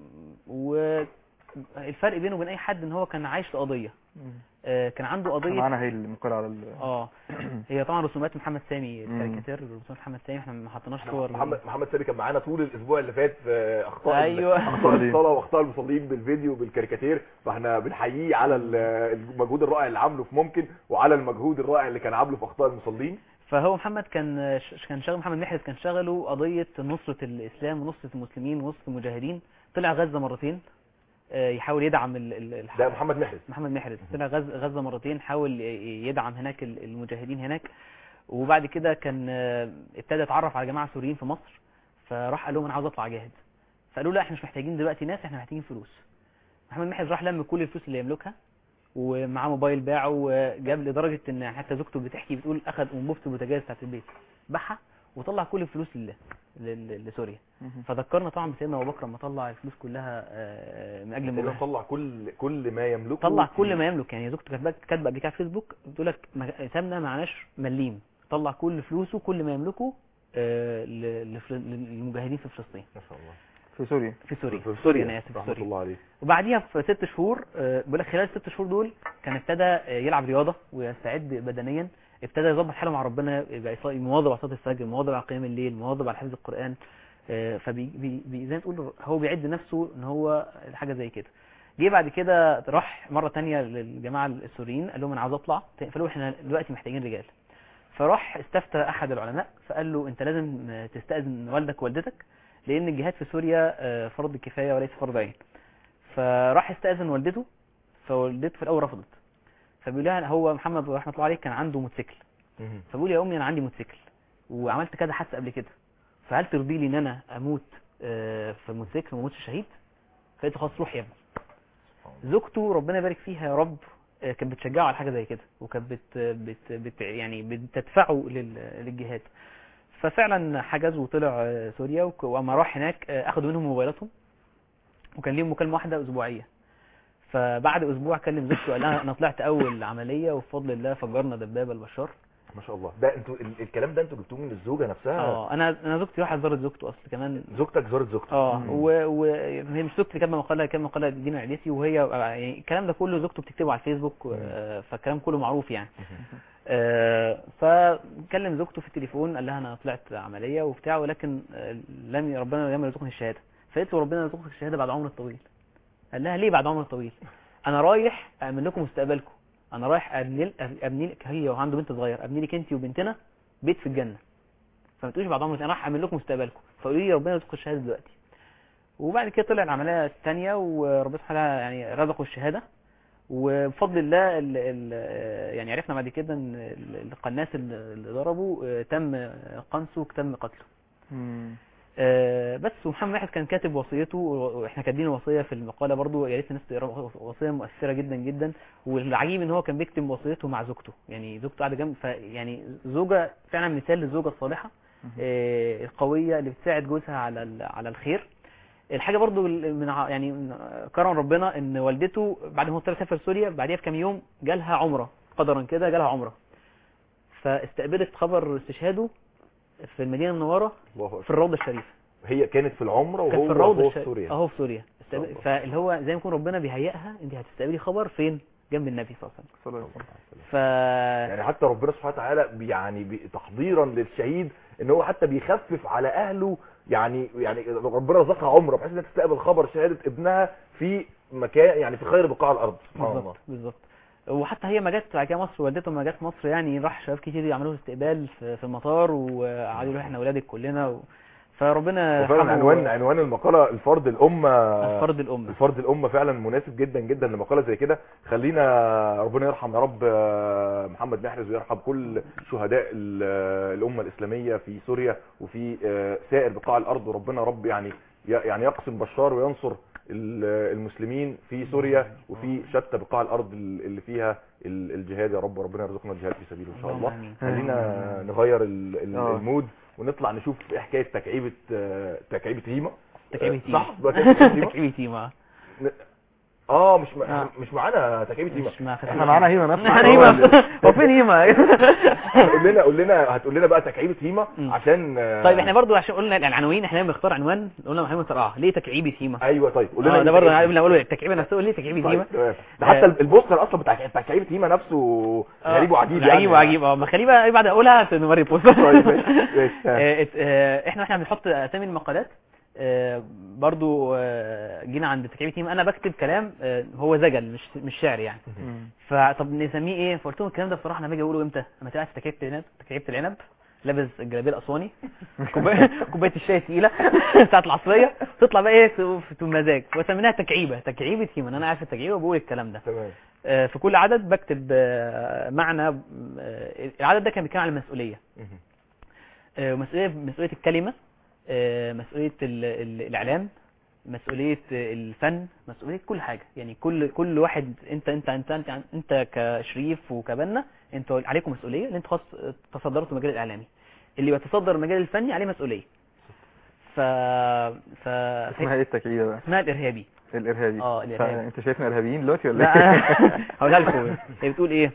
والفرق بينه وبين اي حد ان هو كان عايش في قضية مم. آه، كان عنده قضية معانا هي المقالة على ال... اه هي طبعا رسومات محمد سامي مم. الكاريكاتير رسومات محمد سامي احنا ما حطيناش صور محمد محمد سامي كان معانا طول الاسبوع اللي فات في اخطاء ال- أيوة. اخطاء الصلاه واخطاء المصلين بالفيديو وبالكاريكاتير فاحنا بنحييه على ال- المجهود الرائع اللي عامله في ممكن وعلى المجهود الرائع اللي كان عامله في اخطاء المصلين فهو محمد كان كان شغل محمد محرز كان شغله قضية نصرة الإسلام ونصرة المسلمين ونصرة المجاهدين طلع غزة مرتين آه، يحاول يدعم ال- ال- الح- ده محمد محرز محمد محرز طلع غزة, غزة مرتين حاول ي- يدعم هناك ال- المجاهدين هناك وبعد كده كان آه، ابتدى يتعرف على جماعة سوريين في مصر فراح قال لهم انا عاوز اطلع جاهد فقالوا لا احنا مش محتاجين دلوقتي ناس احنا محتاجين فلوس محمد محرز راح لم كل الفلوس اللي يملكها ومعاه موبايل باعه وجاب لدرجة ان حتى زوجته بتحكي بتقول اخذ انبوبة البوتاجاز بتاعت البيت باعها وطلع كل الفلوس لله ل- لسوريا مم. فذكرنا طبعا بسيدنا ابو بكر لما طلع الفلوس كلها آه، من اجل اللي المجاهدة طلع كل كل ما يملكه طلع كل في- ما يملك يعني زوجته كانت بقى- كاتبه قبل كده على فيسبوك بتقول لك ما- سابنا معناش مليم طلع كل فلوسه كل ما يملكه آه، ل- لفل- للمجاهدين في فلسطين ما شاء الله في سوريا في سوريا في سوريا انا اسف في رحمه سوريا الله عليه وبعديها في ست شهور آه، بيقول لك خلال الست شهور دول كان ابتدى آه، يلعب رياضه ويستعد بدنيا ابتدى يظبط حاله مع ربنا يبقى يصلي- مواظب على صلاه الفجر مواظب على قيام الليل مواظب على حفظ القران آه، فبي بي بي زي ما تقول هو بيعد نفسه ان هو حاجه زي كده جه بعد كده راح مره تانية للجماعه السوريين قال لهم انا عاوز اطلع فقالوا احنا دلوقتي محتاجين رجال فراح استفتى احد العلماء فقال له انت لازم آه، تستاذن والدك ووالدتك لان الجهاد في سوريا آه، فرض كفايه وليس فرض عين فراح استأذن والدته فوالدته في الأول رفضت فبيقول لها هو محمد رحمة الله عليه كان عنده موتوسيكل فبيقول يا أمي أنا عندي موتوسيكل وعملت كذا حادثة قبل كده فهل ترضي لي إن أنا أموت آه، في موتوسيكل وما أموتش شهيد؟ فقالت له خلاص روح يا ابني زوجته ربنا يبارك فيها يا رب آه، كانت بتشجعه على حاجة زي كده وكانت بت بت بت يعني بتدفعه لل- للجهاد ففعلا حجز وطلع آه، سوريا وك- وأما راح هناك آه، أخدوا منهم موبايلاتهم وكان ليهم مكالمة واحدة أسبوعية فبعد أسبوع كلم زوجته قال لها أنا طلعت أول عملية وبفضل الله فجرنا دبابة البشار ما شاء الله ده انتوا ال- الكلام ده انتوا جبتوه من الزوجه نفسها اه أنا أنا زوجتي راحت زارت زوجته أصل كمان زوجتك زارت زوجته اه مم. وهي مش زوجتي اللي كاتبه مقاله كاتبه مقاله دينا عديسي وهي يعني الكلام ده كله زوجته بتكتبه على الفيسبوك آه، فالكلام كله معروف يعني آه، فكلم زوجته في التليفون قال لها انا طلعت عمليه وبتاع ولكن آه، لم ربنا لم يرزقني الشهاده فقالت له ربنا يرزقك الشهاده بعد عمر طويل قال لها ليه بعد عمر طويل انا رايح اعمل لكم مستقبلكم انا رايح ابني ابني لك هي وعنده بنت صغيره ابني لك انت وبنتنا بيت في الجنه فما تقوليش بعد عمر انا رايح اعمل لكم مستقبلكم فقولوا لي ربنا يرزقك الشهاده دلوقتي وبعد كده طلع العمليه الثانيه وربنا سبحانه وتعالى يعني رزقه الشهاده وبفضل الله ال ال يعني عرفنا بعد كده ان ال- القناص اللي اللي ضربه آه، تم قنصه وتم قتله مم. آه، بس ومحمد واحد كان كاتب وصيته واحنا كاتبين وصيه في المقاله برضو يا ريت الناس تقرا وصيه مؤثره جدا جدا والعجيب ان هو كان بيكتب وصيته مع زوجته يعني زوجته قاعده جنب فيعني زوجه فعلا مثال للزوجه الصالحه آه، القويه اللي بتساعد جوزها على ال- على الخير الحاجه برضو من ع- يعني من كرم ربنا ان والدته بعد ما هو ابتدى سافر سوريا بعديها بكام يوم جالها عمره قدرا كده جالها عمره فاستقبلت خبر استشهاده في المدينه المنوره الله أكبر. في الروضه الشريفه هي كانت في العمره كانت وهو في الروضه وهو الش... في سوريا اهو في سوريا استقبل... الله. فاللي هو زي ما يكون ربنا بيهيئها انت هتستقبلي خبر فين جنب النبي صلى الله عليه وسلم صلى الله عليه وسلم. ف يعني حتى ربنا سبحانه وتعالى بي- يعني بي- تحضيرا للشهيد ان هو حتى بيخفف على اهله يعني يعني ربنا رزقها عمره بحيث انها تستقبل خبر شهاده ابنها في مكان يعني في خير بقاع الارض سبحان الله بالظبط بالظبط وحتى هي ما جت بعد كده مصر والدته ما جت مصر يعني راح شباب كتير يعملوا له استقبال في, في المطار وقعدوا يقولوا احنا ولادك كلنا و... فربنا وفعلا يرحمه عنوان عنوان المقاله الفرد الامه فرد الامه الفرد الامه فعلا مناسب جدا جدا لمقاله زي كده خلينا ربنا يرحم يا رب آه، محمد محرز ويرحم كل شهداء ال- آه، الامه الاسلاميه في سوريا وفي آه، سائر بقاع الارض وربنا رب يعني ي- يعني يقسم بشار وينصر ال- المسلمين في سوريا وفي شتى بقاع الارض ال- اللي فيها ال- الجهاد يا رب وربنا يرزقنا الجهاد في سبيله ان شاء الله آمين. خلينا نغير ال- ال- آه. المود ونطلع نشوف ايه حكايه تكعيبه آه، تكعيبه هيما تكعيبة آه، صح تيمة. بقى تكعيبة هيما تكعيبة تيمة اه مش م... آه. مش معانا تكعيبه هيما مش ما احنا معانا هيما نفسه احنا هيما هو فين هيما قول لنا قول لنا هتقول لنا بقى تكعيبه هيما مم. عشان آه، طيب احنا برضو عشان قلنا العناوين احنا بنختار عنوان قلنا محمد ترقع ليه تكعيبة هيما ايوه طيب قول لنا اه إيه ده برضه تكعيبة انا بقول التكعيبه نفسه ليه تكعيبه هيما طيب تمام. ده حتى البوستر اصلا بتاع تكعيبه هيما نفسه غريب وعجيب يعني غريب وعجيب اه ما خليه بقى بعد اقولها نوري البوست طيب ماشي ماشي ها. آه، ات- آه، احنا احنا بنحط اسامي المقالات آه، برضو آه، جينا عند تكعيبة هيما انا بكتب كلام آه، هو زجل مش مش شعر يعني مم. فطب نسميه ايه فقلت لهم الكلام ده بصراحه انا باجي اقوله امتى اما تبقى في تكعيبه العنب تكعيبه العنب لابس الجلابيه الاسواني كوبايه كوبايه الشاي الثقيله بتاعت العصريه تطلع بقى ايه في في المزاج وسميناها تكعيبه تكعيبه هيما انا عارف التكعيبه وبقول الكلام ده تمام آه، في كل عدد بكتب آه، معنى آه، العدد ده كان بيتكلم عن المسؤوليه مهم. آه، مسؤوليه مسؤوليه الكلمه آه، مسؤوليه ال- ال- الاعلام مسؤوليه آه، الفن مسؤوليه كل حاجه يعني كل كل واحد انت انت انت انت, انت كشريف وكبنا انتوا عليكم مسؤوليه لان انتوا خلاص تصدرتوا المجال الاعلامي اللي بيتصدر المجال الفني عليه مسؤوليه ف ف اسمها ايه التكعيبه بقى اسمها الارهابي الارهابي اه الارهابي فانت شايفنا ارهابيين دلوقتي ولا لا ايه هقولها لكم هي بتقول ايه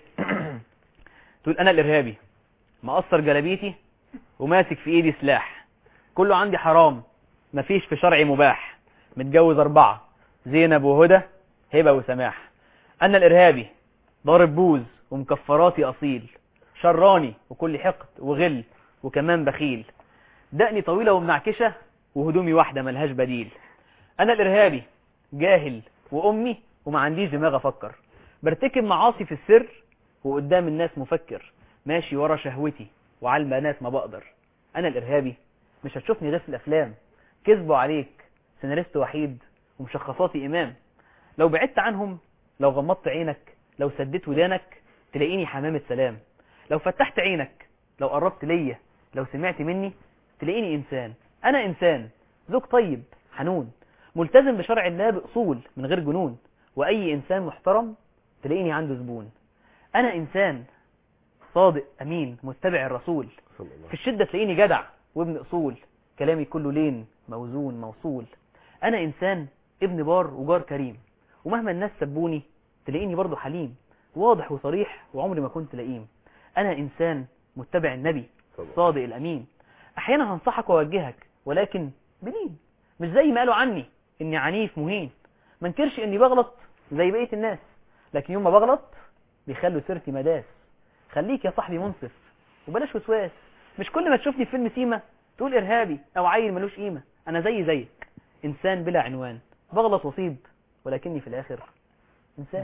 تقول انا الارهابي مقصر جلابيتي وماسك في ايدي سلاح كله عندي حرام مفيش في شرعي مباح متجوز اربعة زينب وهدى هبة وسماح انا الارهابي ضارب بوز ومكفراتي اصيل شراني وكل حقد وغل وكمان بخيل دقني طويلة ومنعكشة وهدومي واحدة ملهاش بديل انا الارهابي جاهل وامي وما عنديش دماغ افكر برتكب معاصي في السر وقدام الناس مفكر ماشي ورا شهوتي وعلى البنات ما بقدر انا الارهابي مش هتشوفني غير في الافلام كذبوا عليك سيناريست وحيد ومشخصاتي امام لو بعدت عنهم لو غمضت عينك لو سديت ودانك تلاقيني حمامة سلام لو فتحت عينك لو قربت ليا لو سمعت مني تلاقيني انسان انا انسان زوج طيب حنون ملتزم بشرع الله باصول من غير جنون واي انسان محترم تلاقيني عنده زبون انا انسان صادق امين متبع الرسول صلى الله في الشدة تلاقيني جدع وابن اصول كلامي كله لين موزون موصول انا انسان ابن بار وجار كريم ومهما الناس سبوني تلاقيني برضو حليم واضح وصريح وعمري ما كنت لئيم انا انسان متبع النبي صلى الله. صادق الامين احيانا هنصحك واوجهك ولكن بلين مش زي ما قالوا عني اني عنيف مهين ما انكرش اني بغلط زي بقية الناس لكن يوم ما بغلط بيخلوا سيرتي مداس خليك يا صاحبي منصف وبلاش وسواس مش كل ما تشوفني في فيلم سيما تقول ارهابي او عيل ملوش قيمه انا زي زيك انسان بلا عنوان بغلط واصيب ولكني في الاخر انسان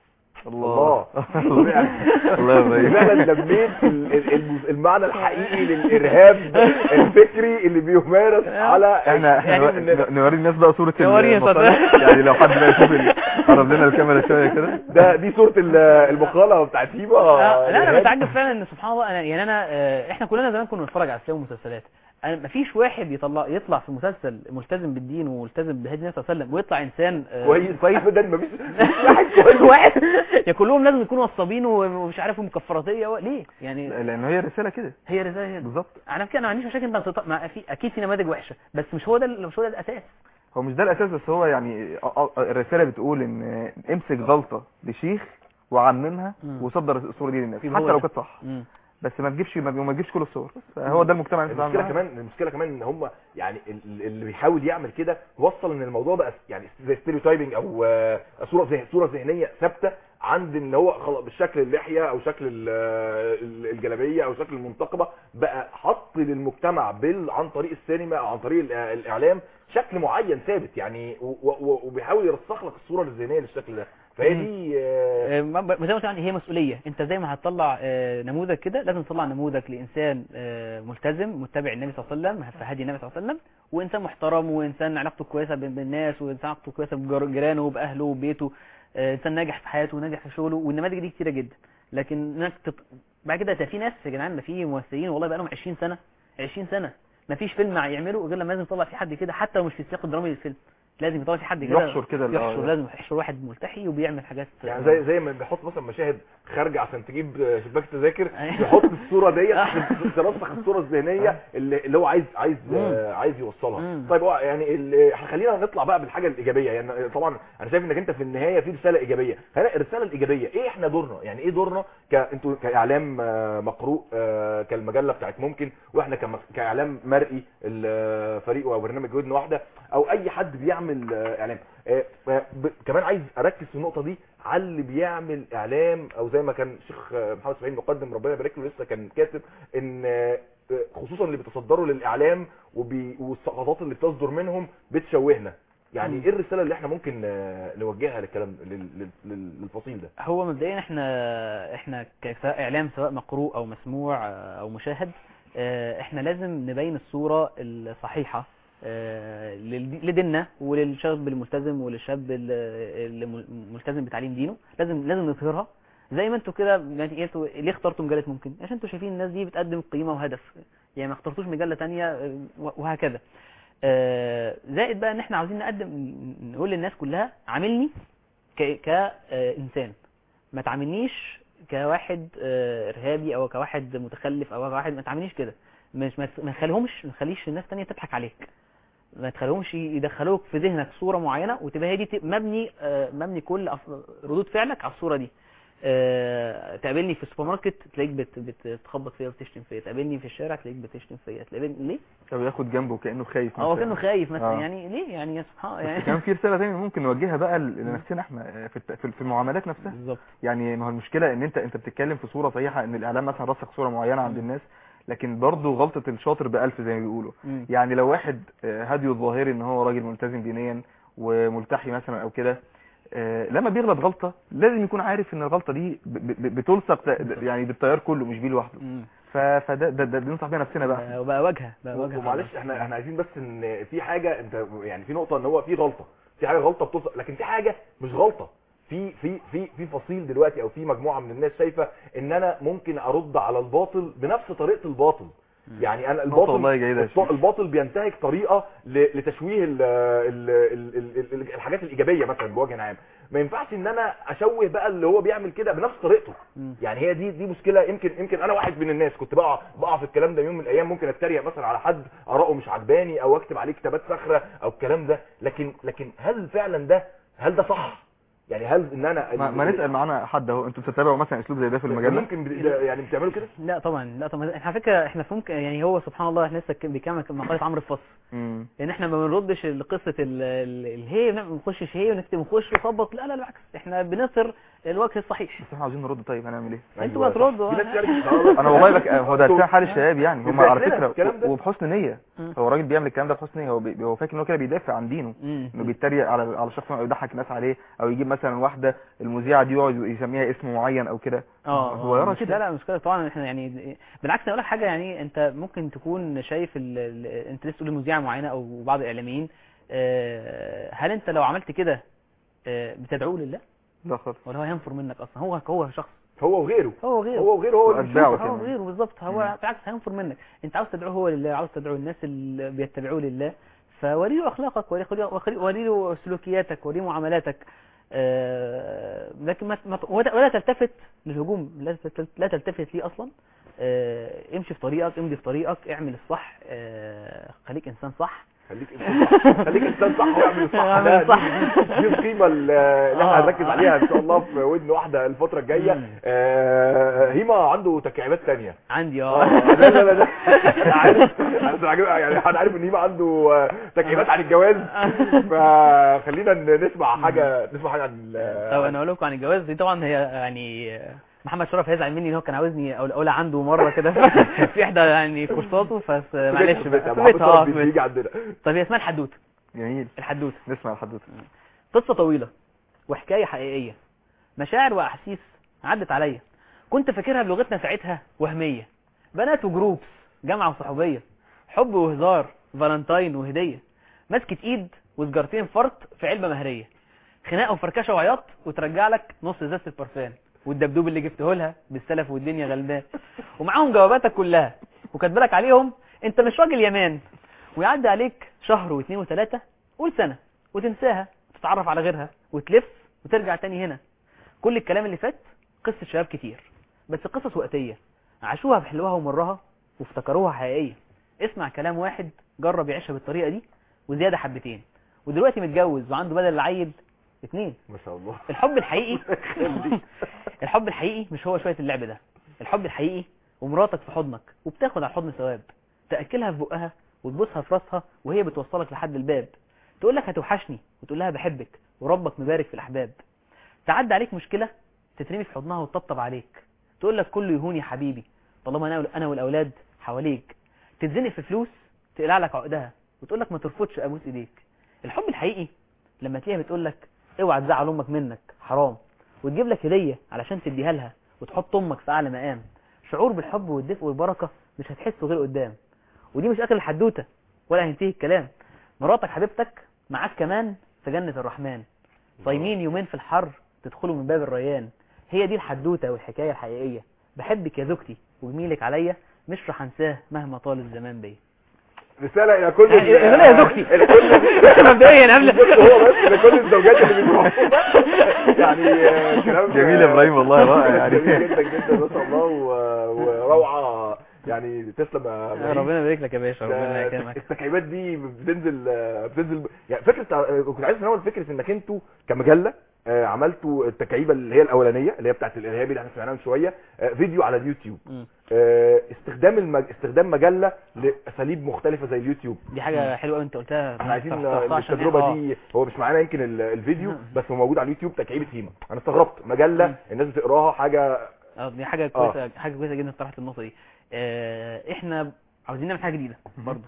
الله. الله الله يبارك فعلا لميت ال- ال- الم- المعنى الحقيقي للارهاب الفكري اللي بيمارس على احنا احنا يعني نو- من- نوري الناس بقى صورة نوري يا المقالة. صدق. يعني لو حد بقى يشوف ال- قرب لنا الكاميرا شوية كده ده دي صورة ال- المقالة بتاعت هيبة لا لا انا الإرهاب. بتعجب فعلا ان سبحان الله انا يعني انا آه، احنا كلنا زمان كنا بنتفرج على افلام ومسلسلات انا مفيش واحد يطلع يطلع في مسلسل ملتزم بالدين وملتزم بهدي النبي صلى الله عليه وسلم ويطلع انسان آه، كويس كويس ابدا مفيش مفيش واحد كويس واحد يا كلهم لازم يكونوا نصابين ومش عارف ومكفراتيه و- ليه يعني لان هي رسالة كده هي رساله كده. بالظبط انا كده ما عنديش مشاكل انت تط- مع في اكيد في نماذج وحشه بس مش هو ده مش هو ده الاساس هو مش ده الاساس بس هو يعني أ- أ- الرسالة بتقول ان امسك غلطة لشيخ وعممها مم. وصدر الصورة دي للناس يبقى هو حتى لو ده. كانت صح مم. بس ما تجيبش ما ما تجيبش كل الصور بس هو ده المجتمع اللي المشكله بتتعامل معاه. كمان المشكله كمان ان هم يعني ال- اللي بيحاول يعمل كده وصل ان الموضوع بقى يعني زي ستيريوتايبنج او آه، صوره ذهن صوره ذهنيه ثابته عند ان هو خلاص بالشكل اللحيه او شكل ال- ال- الجلابيه او شكل المنتقبه بقى حط للمجتمع بال عن طريق السينما او عن طريق الإع- الاعلام شكل معين ثابت يعني و- و- وبيحاول يرسخ لك الصوره الذهنيه للشكل ده فهي مم. دي آه، آه، ما- ما- زي ما قلت يعني هي مسؤوليه انت زي ما هتطلع آه، نموذج كده لازم تطلع نموذج لانسان آه، ملتزم متبع النبي صلى الله عليه وسلم في هدي النبي صلى الله عليه وسلم وانسان محترم وانسان علاقته كويسه بين بين الناس وانسان علاقته كويسه بجيرانه وباهله وبيته آه، انسان ناجح في حياته وناجح في شغله والنماذج دي كتيره جدا لكن انك تط... بعد كده ده في ناس يا جدعان ده في ممثلين والله بقى لهم 20 سنه 20 سنه ما فيش فيلم يعمله غير لما لازم يطلع فيه حد كده حتى لو مش في السياق الدرامي للفيلم لازم يطلع فيه حد كده يحشر كده ال- يحشر آه. لازم يحشر واحد ملتحي وبيعمل حاجات يعني زي زي ما بيحط مثلا مشاهد خارجه عشان تجيب آه، شباك تذاكر أيوة. يحط الصوره ديت عشان ترسخ الصوره الذهنيه اللي, اللي هو عايز عايز آه، عايز يوصلها مم. طيب هو يعني ال- خلينا نطلع بقى بالحاجه الايجابيه يعني طبعا انا شايف انك انت في النهايه في رساله ايجابيه هنا الرساله الايجابيه ايه احنا دورنا يعني ايه دورنا ك انتوا كاعلام آه، مقروء آه، كالمجله بتاعت ممكن واحنا كم- كاعلام مرئي الفريق او برنامج ودن واحده او اي حد بيعمل آه، اعلام آه، آه، ب- كمان عايز اركز في النقطه دي على اللي بيعمل اعلام او زي ما كان الشيخ آه، محمد اسماعيل مقدم ربنا يبارك له لسه كان كاتب ان آه، خصوصا اللي بيتصدروا للاعلام وبي... والسقطات اللي بتصدر منهم بتشوهنا يعني مم. ايه الرساله اللي احنا ممكن آه، نوجهها للكلام لل... لل... لل- للفصيل ده هو مبدئيا احنا احنا كسواء اعلام سواء مقروء او مسموع آه، او مشاهد آه، احنا لازم نبين الصورة الصحيحة آه، لل- لديننا وللشاب الملتزم وللشاب ال- اللي مل- ملتزم بتعليم دينه لازم لازم نظهرها زي ما انتوا كده يعني انتوا ليه اخترتوا مجله ممكن عشان انتوا شايفين الناس دي بتقدم قيمه وهدف يعني ما اخترتوش مجله تانية آه، وهكذا آه، زائد بقى ان احنا عاوزين نقدم نقول للناس كلها عاملني كإنسان ما تعاملنيش كواحد آه، ارهابي او كواحد متخلف او كواحد ما تعاملنيش كده مش ما ما تخليهمش ما تخليش الناس تانية تضحك عليك ما تخليهمش يدخلوك في ذهنك صورة معينة وتبقى هي دي ت- مبني آه، مبني كل أف- ردود فعلك على الصورة دي آه، تقابلني في السوبر ماركت تلاقيك بت- بتخبط فيا وتشتم فيا تقابلني في الشارع تلاقيك بتشتم فيا تقابلني ليه او ياخد جنبه كانه خايف هو مثلاً. كانه خايف مثلا آه. يعني ليه يعني يا سبحان بس يعني كمان في رساله ثانيه ممكن نوجهها بقى لنفسنا احنا في الت- في في المعاملات نفسها بالظبط يعني ما هو المشكله ان انت انت بتتكلم في صوره صحيحه ان الاعلام مثلا رسخ صوره معينه عند مم. الناس لكن برضه غلطه الشاطر بألف زي ما بيقولوا مم. يعني لو واحد آه، هديه الظاهري ان هو راجل ملتزم دينيا وملتحي مثلا او كده آه، لما بيغلط غلطه لازم يكون عارف ان الغلطه دي ب- ب- بتلصق ت- يعني بالتيار كله مش بيه لوحده مم. ف- فده ده, ده, ده ننصح بيها نفسنا بقى وبقى واجهه بقى واجهه ومعلش احنا احنا عايزين بس ان في حاجه انت يعني في نقطه ان هو في غلطه في حاجه غلطه بتوصل لكن في حاجه مش غلطه في في في في فصيل دلوقتي او في مجموعه من الناس شايفه ان انا ممكن ارد على الباطل بنفس طريقه الباطل يعني انا نقطة والله جيدة يا الباطل شيخ. الباطل بينتهج طريقه ل- لتشويه ال ال ال ال ال الحاجات الايجابيه مثلا بوجه عام ما ينفعش ان انا اشوه بقى اللي هو بيعمل كده بنفس طريقته مم. يعني هي دي دي مشكله يمكن يمكن انا واحد من الناس كنت بقع بقع في الكلام ده يوم من الايام ممكن اتريق مثلا على حد اراءه مش عجباني او اكتب عليه كتابات صخره او الكلام ده لكن لكن هل فعلا ده هل ده صح يعني هل ان انا ما, ما نسال معانا حد اهو انتوا بتتابعوا مثلا اسلوب زي ده في المجله ممكن بت- يعني بتعملوا كده لا طبعا لا طبعا احنا على فكره احنا في ممكن يعني هو سبحان الله احنا لسه بيكمل مقاله عمرو الفصل امم ان احنا ما بنردش لقصه ال- ال- الهي ما بنخشش هي ونكتب نخش ونخبط لا لا بالعكس احنا بنصر الوجه الصحيح بس احنا عاوزين نرد طيب هنعمل ايه انتوا بقى تردوا في ناس اه. يعني- انا والله بك هو ده لسان حال الشباب يعني هم على بيدافعنا فكره الكلام ده. و- وبحسن نيه مم. هو الراجل بيعمل الكلام ده بحسن نيه هو بي- هو فاكر ان هو كده بيدافع عن دينه مم. انه بيتريق على على شخص او يضحك الناس عليه او يجيب مثلا واحده المذيعه دي يقعد يسميها اسم معين او كده اه هو يرى مش- كده لا لا مشكله طبعا احنا يعني بالعكس انا اقول لك حاجه يعني انت ممكن تكون شايف ال... ال... انت لسه تقول مذيعه معينه او بعض الاعلاميين آه، هل انت لو عملت كده آه، بتدعوه لله لا خالص ولا هو هينفر منك اصلا هو هو شخص هو وغيره هو غيره هو وغيره هو اللي وأتباعه بيشوفك. هو كمان. غيره بالظبط هو مم. بالعكس هينفر منك انت عاوز تدعوه هو لله عاوز تدعو الناس اللي بيتبعوه لله فوري له اخلاقك وري وري- وري له سلوكياتك وري معاملاتك آه، لكن ما ما- ولا ولا تلتفت للهجوم لا تلت- لا تلتفت ليه اصلا آه، امشي في طريقك امضي في طريقك اعمل الصح آه، خليك انسان صح خليك انسان صح خليك انسان صح واعمل الصح اعمل ده الصح. دي- دي القيمه اللي احنا آه. هنركز عليها ان شاء الله في ودن واحده الفتره الجايه مم. آه، هيما عنده تكعيبات تانية عندي اه اه لا لا لا لا. انا عارف انا عاجب- يعني انا عارف ان هيما عنده آه، تكعيبات عن الجواز فخلينا ن- نسمع حاجه نسمع حاجه عن ال- طب انا اقول لكم عن الجواز دي طبعا هي يعني محمد شرف هيزعل مني ان هو كان عاوزني اقول اقولها عنده مره كده في احدى يعني كورساته بس معلش في بقى بيتها، في محمد بيتها اه صلاح في بيجي بيتها. عندنا طب هي اسمها الحدوته جميل الحدوته نسمع الحدوته قصه طويله وحكاية حقيقية مشاعر وأحاسيس عدت عليا كنت فاكرها بلغتنا ساعتها وهمية بنات وجروبس جامعة وصحوبية حب وهزار فالنتاين وهدية مسكة ايد وسجارتين فرط في علبة مهرية خناقة وفركشة وعياط وترجع لك نص ازازة البرفان والدبدوب اللي جبته لها بالسلف والدنيا غلبان ومعاهم جواباتك كلها وكاتبلك عليهم انت مش راجل يمان ويعدي عليك شهر واثنين وثلاثة قول سنة وتنساها وتتعرف على غيرها وتلف وترجع تاني هنا كل الكلام اللي فات قصة شباب كتير بس قصص وقتية عاشوها بحلوها ومرها وافتكروها حقيقية اسمع كلام واحد جرب يعيشها بالطريقة دي وزيادة حبتين ودلوقتي متجوز وعنده بدل العيل اتنين ما شاء الله الحب الحقيقي الحب الحقيقي مش هو شوية اللعب ده الحب الحقيقي ومراتك في حضنك وبتاخد على الحضن ثواب تأكلها في بقها وتبوسها في راسها وهي بتوصلك لحد الباب تقول لك هتوحشني وتقول لها بحبك وربك مبارك في الأحباب تعدي عليك مشكلة تترمي في حضنها وتطبطب عليك تقول لك كله يهون يا حبيبي طالما انا انا والاولاد حواليك تتزنق في فلوس تقلع لك عقدها وتقول لك ما ترفضش ابوس ايديك الحب الحقيقي لما تلاقيها بتقول لك اوعى تزعل امك منك حرام وتجيب لك هديه علشان تديها لها وتحط امك في اعلى مقام شعور بالحب والدفء والبركه مش هتحسه غير قدام ودي مش اخر الحدوته ولا هينتهي الكلام مراتك حبيبتك معاك كمان في جنه الرحمن صايمين يومين في الحر تدخلوا من باب الريان هي دي الحدوته والحكايه الحقيقيه بحبك يا زوجتي وجميلك عليا مش راح انساه مهما طال الزمان بيا رسالة إلى كل يعني هنا يا زوجتي الكل مبدئيا قبل هو بس لكل الزوجات اللي بيسمعوا يعني آه، كلام جميل يا إبراهيم والله رائع يعني. جميل جدا جدا ما شاء الله و- وروعة يعني تسلم يا إبراهيم. ربنا يبارك لك يا باشا ربنا ده يكرمك التكعيبات دي بتنزل بتنزل يعني فكره كنت عايز انول فكره انك انتوا كمجله آه، عملتوا التكعيبه اللي هي الاولانيه اللي هي بتاعت الارهابي اللي احنا سمعناها من شويه آه، فيديو على اليوتيوب مم. آه، استخدام المج... استخدام مجله لاساليب مختلفه زي اليوتيوب دي حاجه حلوه قوي انت قلتها احنا عايزين صح- صح- عشان هي- التجربه آه. دي هو مش معانا يمكن ال- الفيديو مم. بس هو موجود على اليوتيوب تكعيبه هيما انا استغربت مجله مم. الناس بتقراها حاجه اه دي حاجه كويسه حاجه كويسه جدا طرحت النقطه دي آه، احنا عاوزين نعمل حاجه جديده برضه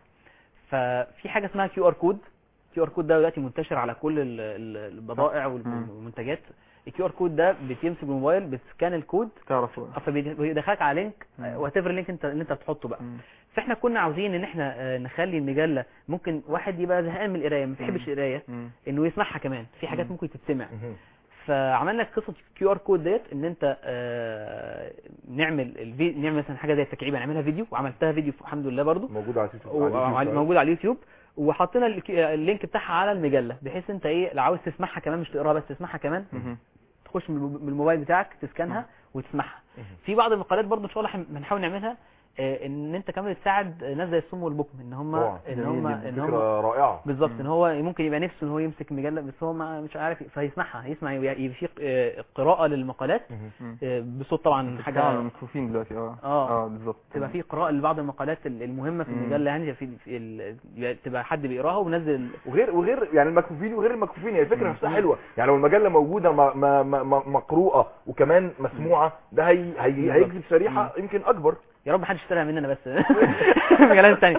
ففي حاجه اسمها كيو ار كود كيو ار كود ده دلوقتي منتشر على كل ال- ال- البضائع مم. والمنتجات الكيو ار كود ده بتمسك بالموبايل بتسكان الكود تعرف فبيدخلك على لينك مم. وات ايفر لينك انت اللي انت بتحطه بقى مم. فاحنا كنا عاوزين ان احنا آه، نخلي المجله ممكن واحد يبقى زهقان من القرايه ما بيحبش القرايه مم. انه يسمعها كمان في حاجات مم. ممكن تتسمع مهم. فعملنا قصه كيو ار كود ديت ان انت آه، نعمل الفي... نعمل مثلا حاجه زي التكعيبه نعملها فيديو وعملتها فيديو الحمد لله برضو موجود على اليوتيوب على وعلى- اليوتيوب. موجود على اليوتيوب وحطينا الك- اللينك بتاعها على المجله بحيث انت ايه لو عاوز تسمعها كمان مش تقراها بس تسمعها كمان مم. تخش من الم- من الموبايل بتاعك تسكنها وتسمعها مهم. في بعض المقالات برضو ان شاء الله إحنا بنحاول نعملها آه، ان انت كمان تساعد ناس زي الصم والبكم ان هم طبعا. ان جميل هم جدا. ان هم فكره رائعه بالظبط مم. ان هو ممكن يبقى نفسه ان هو يمسك مجله بس هو ما مش عارف فيسمعها يسمع يبقى يبقى في آه، قراءه للمقالات مهم. مم. آه، بصوت طبعا حاجه حاجه مكفوفين دلوقتي اه آه. اه بالظبط تبقى في قراءه لبعض المقالات المهمه في مم. المجله يعني في, في ال... يبقى تبقى حد بيقراها ونزل وغير وغير يعني المكفوفين وغير المكفوفين هي الفكره مم. نفسها حلوه يعني لو المجله موجوده م- م- م- مقروءه وكمان مسموعه ده هي هي بالظبط. هيجذب شريحه يمكن اكبر يا رب محدش يشتريها مننا بس مجالات ثانيه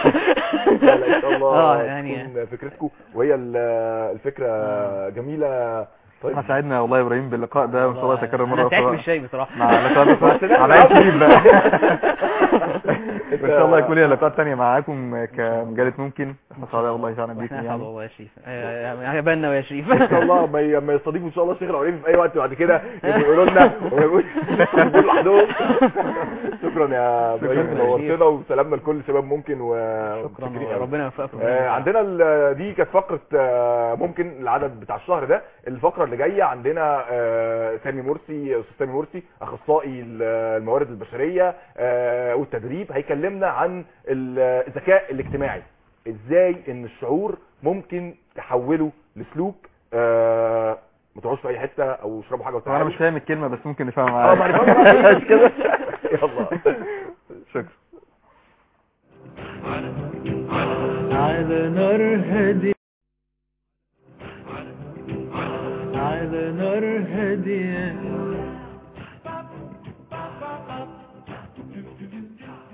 لا لا ان شاء الله اه يعني تكون فكرتكم وهي ال- الفكره آه. جميله طيب احنا سعدنا والله يا ابراهيم باللقاء ده وان شاء الله يتكرر مره انا تعبت اخرى بالشاي بصراحه مع لقاء بس ده على شريف بقى انت- وان شاء الله يكون لي لقاءات تانية معاكم كمجلة ممكن احنا سعداء والله فعلا بيكم واحنا اسعد يعني والله يا شريف آه، يا بنا ويا شريف ان شاء الله ما ي- ما يستضيفوا ان شاء الله الشيخ العريفي في اي وقت بعد كده يبقوا يقولوا لنا ويقولوا يقولوا لوحدهم شكرا يا ابراهيم شكرا يا نورتنا وسلامنا لكل شباب ممكن و شكرا متشكرين قوي. ربنا يوفقكم آه، عندنا ال- دي كانت فقره آه، ممكن العدد بتاع الشهر ده الفقره اللي جايه عندنا آه، سامي مرسي استاذ سامي مرسي اخصائي ال- الموارد البشريه آه، والتدريب هيكلمنا عن ال- الذكاء الاجتماعي ازاي ان الشعور ممكن تحوله لسلوك آه، ما تقعدوش في اي حته او اشربوا حاجه وانا وتعالوا مش فاهم الكلمه بس ممكن نفهمها اه ما معاك. انا فاهم كده يلا شكرا على نار هادية على نار هادية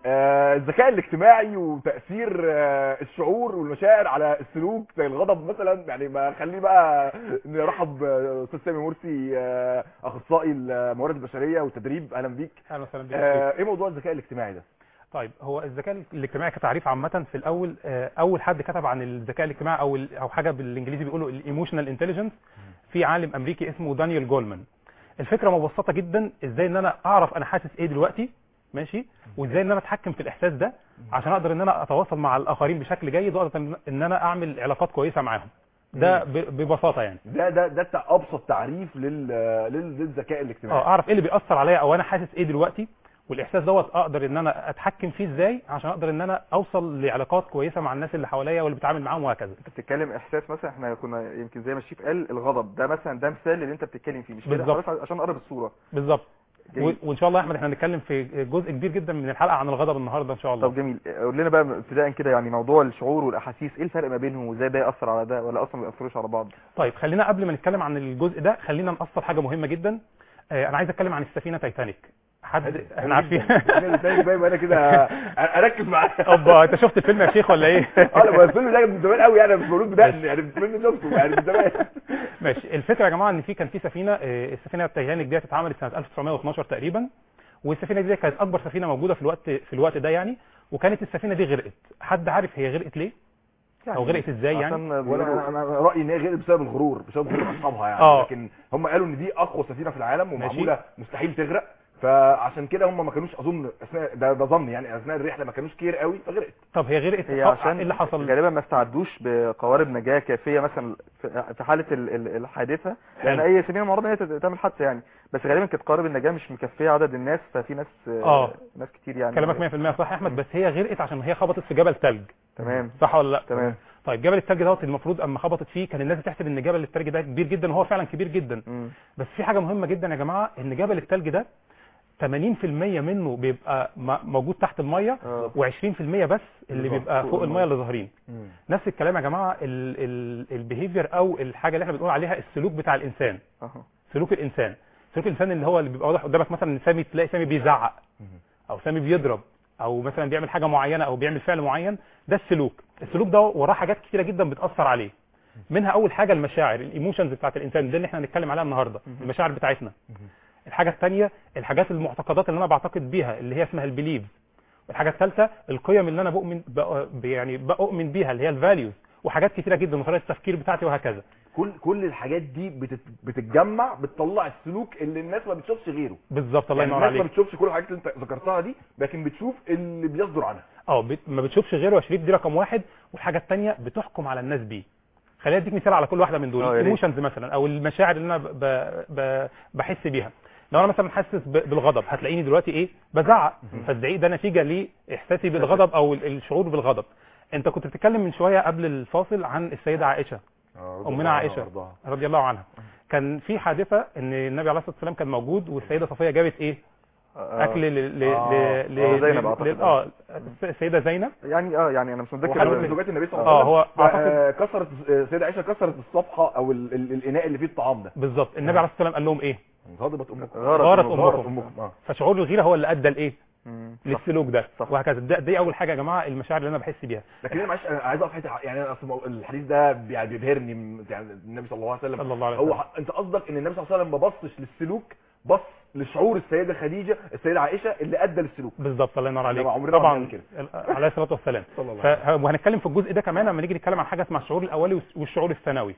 آه، الذكاء الاجتماعي وتاثير آه، الشعور والمشاعر على السلوك زي الغضب مثلا يعني ما خليه بقى نرحب باستاذ سامي مرسي آه، اخصائي الموارد البشريه والتدريب اهلا بيك اهلا وسهلا بك آه، ايه موضوع الذكاء الاجتماعي ده طيب هو الذكاء الاجتماعي كتعريف عامه في الاول آه، اول حد كتب عن الذكاء الاجتماعي او ال- او حاجه بالانجليزي بيقولوا الايموشنال انتليجنس في عالم امريكي اسمه دانيال جولمان الفكره مبسطه جدا ازاي ان انا اعرف انا حاسس ايه دلوقتي ماشي وازاي ان انا اتحكم في الاحساس ده عشان اقدر ان انا اتواصل مع الاخرين بشكل جيد واقدر ان- ان انا اعمل علاقات كويسه معاهم ده ب- ببساطه يعني ده ده ده تع- ابسط تعريف لل لل- للذكاء الاجتماعي اه اعرف ايه اللي بيأثر عليا او انا حاسس ايه دلوقتي والاحساس دوت اقدر ان انا اتحكم فيه ازاي عشان اقدر ان انا اوصل لعلاقات كويسه مع الناس اللي حواليا واللي بتعامل معاهم وهكذا انت بتتكلم احساس مثلا احنا كنا يمكن زي ما الشيف قال الغضب ده مثلا ده مثال اللي انت بتتكلم فيه مش كده بالظبط. حضرتك عشان اقرب الصوره بالظبط و- جميل. وان شاء الله يا احمد احنا هنتكلم في جزء كبير جدا من الحلقه عن الغضب النهارده ان شاء الله طب جميل قول لنا بقى ابتداء كده يعني موضوع الشعور والاحاسيس ايه الفرق ما بينهم وازاي ده ياثر على ده ولا اصلا ما بيأثروش على بعض طيب خلينا قبل ما نتكلم عن الجزء ده خلينا نأصل حاجه مهمه جدا آه، انا عايز اتكلم عن السفينه تايتانيك حد احنا عارفين انا اللي بقى انا كده اركز معاه اوبا انت شفت الفيلم يا شيخ ولا ايه اه لا، الفيلم ده من زمان قوي يعني مش مولود بدقن يعني الفيلم شفته يعني من زمان ماشي الفكره يا جماعه ان في كان في سفينه آه، السفينه التايتانيك ديت اتعملت سنه 1912 تقريبا والسفينه دي كانت اكبر سفينه موجوده في الوقت في الوقت ده يعني وكانت السفينه دي غرقت حد عارف هي غرقت ليه او غرقت ازاي يعني عشان وانا بيقولوا- انا أنا رايي ان هي غير بسبب الغرور بسبب غرور اصحابها يعني آه. لكن هم قالوا ان دي اقوى سفينه في العالم ماشي. ومعموله مستحيل تغرق فعشان كده هم ما كانوش اظن اثناء ده ده ظن يعني اثناء الرحله ما كانوش كتير قوي فغرقت طب هي غرقت هي آه، عشان ايه اللي حصل غالبا ما استعدوش بقوارب نجاه كافيه مثلا في في حاله ال- ال- الحادثه لان حلو. اي سفينه معرضه ان هي تعمل حادثه يعني بس غالبا كانت قوارب النجاه مش مكفيه عدد الناس ففي ناس آه. ناس كتير يعني كلامك 100% صح يا احمد بس هي غرقت عشان هي خبطت في جبل ثلج تمام صح ولا لا تمام طيب جبل الثلج دوت المفروض اما خبطت فيه كان الناس بتحسب ان جبل الثلج ده كبير جدا وهو فعلا كبير جدا مم. بس في حاجه مهمه جدا يا جماعه ان جبل الثلج ده 80% منه بيبقى م- موجود تحت الميه آه. و20% بس اللي فوق- بيبقى فوق فوق الميه المية. اللي ظاهرين نفس الكلام يا جماعه البيهيفير او الحاجه اللي احنا بنقول عليها السلوك بتاع الانسان أهو. سلوك الانسان سلوك الانسان اللي هو اللي بيبقى واضح قدامك مثلا ان سامي تلاقي سامي بيزعق او سامي بيضرب او مثلا بيعمل حاجه معينه او بيعمل فعل معين ده السلوك السلوك ده وراه حاجات كتيره جدا بتاثر عليه منها اول حاجه المشاعر الايموشنز بتاعت الانسان ده اللي احنا هنتكلم عليها النهارده المشاعر بتاعتنا الحاجه الثانيه الحاجات المعتقدات اللي انا بعتقد بيها اللي هي اسمها البيليف الحاجه الثالثه القيم اللي انا بؤمن بأ- يعني بؤمن بيها اللي هي الفاليوز وحاجات كتيره جدا وطريقه التفكير بتاعتي وهكذا كل كل الحاجات دي بتت... بتتجمع بتطلع السلوك اللي الناس ما بتشوفش غيره بالظبط الله يعني ينور الناس ما عليك بتشوفش كل الحاجات اللي انت ذكرتها دي لكن بتشوف اللي بيصدر عنها اه بت... ما بتشوفش غيره يا شريف دي رقم واحد والحاجه الثانيه بتحكم على الناس بيه خليني اديك مثال على كل واحده من دول اه يا ريت. الايموشنز مثلا او المشاعر اللي انا ب... ب... بحس بيها لو انا مثلا حاسس ب... بالغضب هتلاقيني دلوقتي ايه بزعق فالزعيق ده نتيجه لاحساسي بالغضب او ال- الشعور بالغضب انت كنت بتتكلم من شويه قبل الفاصل عن السيده عائشه امنا عائشه رضي الله عنها كان في حادثه ان النبي عليه الصلاه والسلام كان موجود والسيده صفيه جابت ايه آه. اكل ل ل آه. ل آه، ل- زينب ل- أعتقد. اه السيده زينب يعني اه يعني انا مش وحد متذكر من زوجات النبي صلى الله اه عليه وسلم هو اعتقد آه، كسرت السيده عائشه كسرت الصفحه او ال... ال... الاناء اللي فيه الطعام ده بالظبط النبي عليه الصلاه والسلام قال لهم ايه غضبت امكم غارت أمكم. غارت امكم امكم اه فشعور الغيره هو اللي ادى لايه مم. صح. للسلوك ده صح. وهكذا ده دي اول حاجه يا جماعه المشاعر اللي انا بحس بيها لكن انا معلش انا عايز اقف حته يعني انا اصل الحديث ده يعني بيبهرني من- يعني النبي صلى الله عليه وسلم صلى الله عليه هو وسلم ح- انت قصدك ان النبي صلى الله عليه وسلم ما بصش للسلوك بص لشعور السيده خديجه السيده عائشه اللي ادى للسلوك بالظبط الله ينور عليك إنما عمرنا ما طبعا بنعمل كده. عليه الصلاه والسلام صلى الله ف... وهنتكلم في الجزء ده كمان لما نيجي نتكلم عن حاجه اسمها الشعور الاولي والس- والشعور الثانوي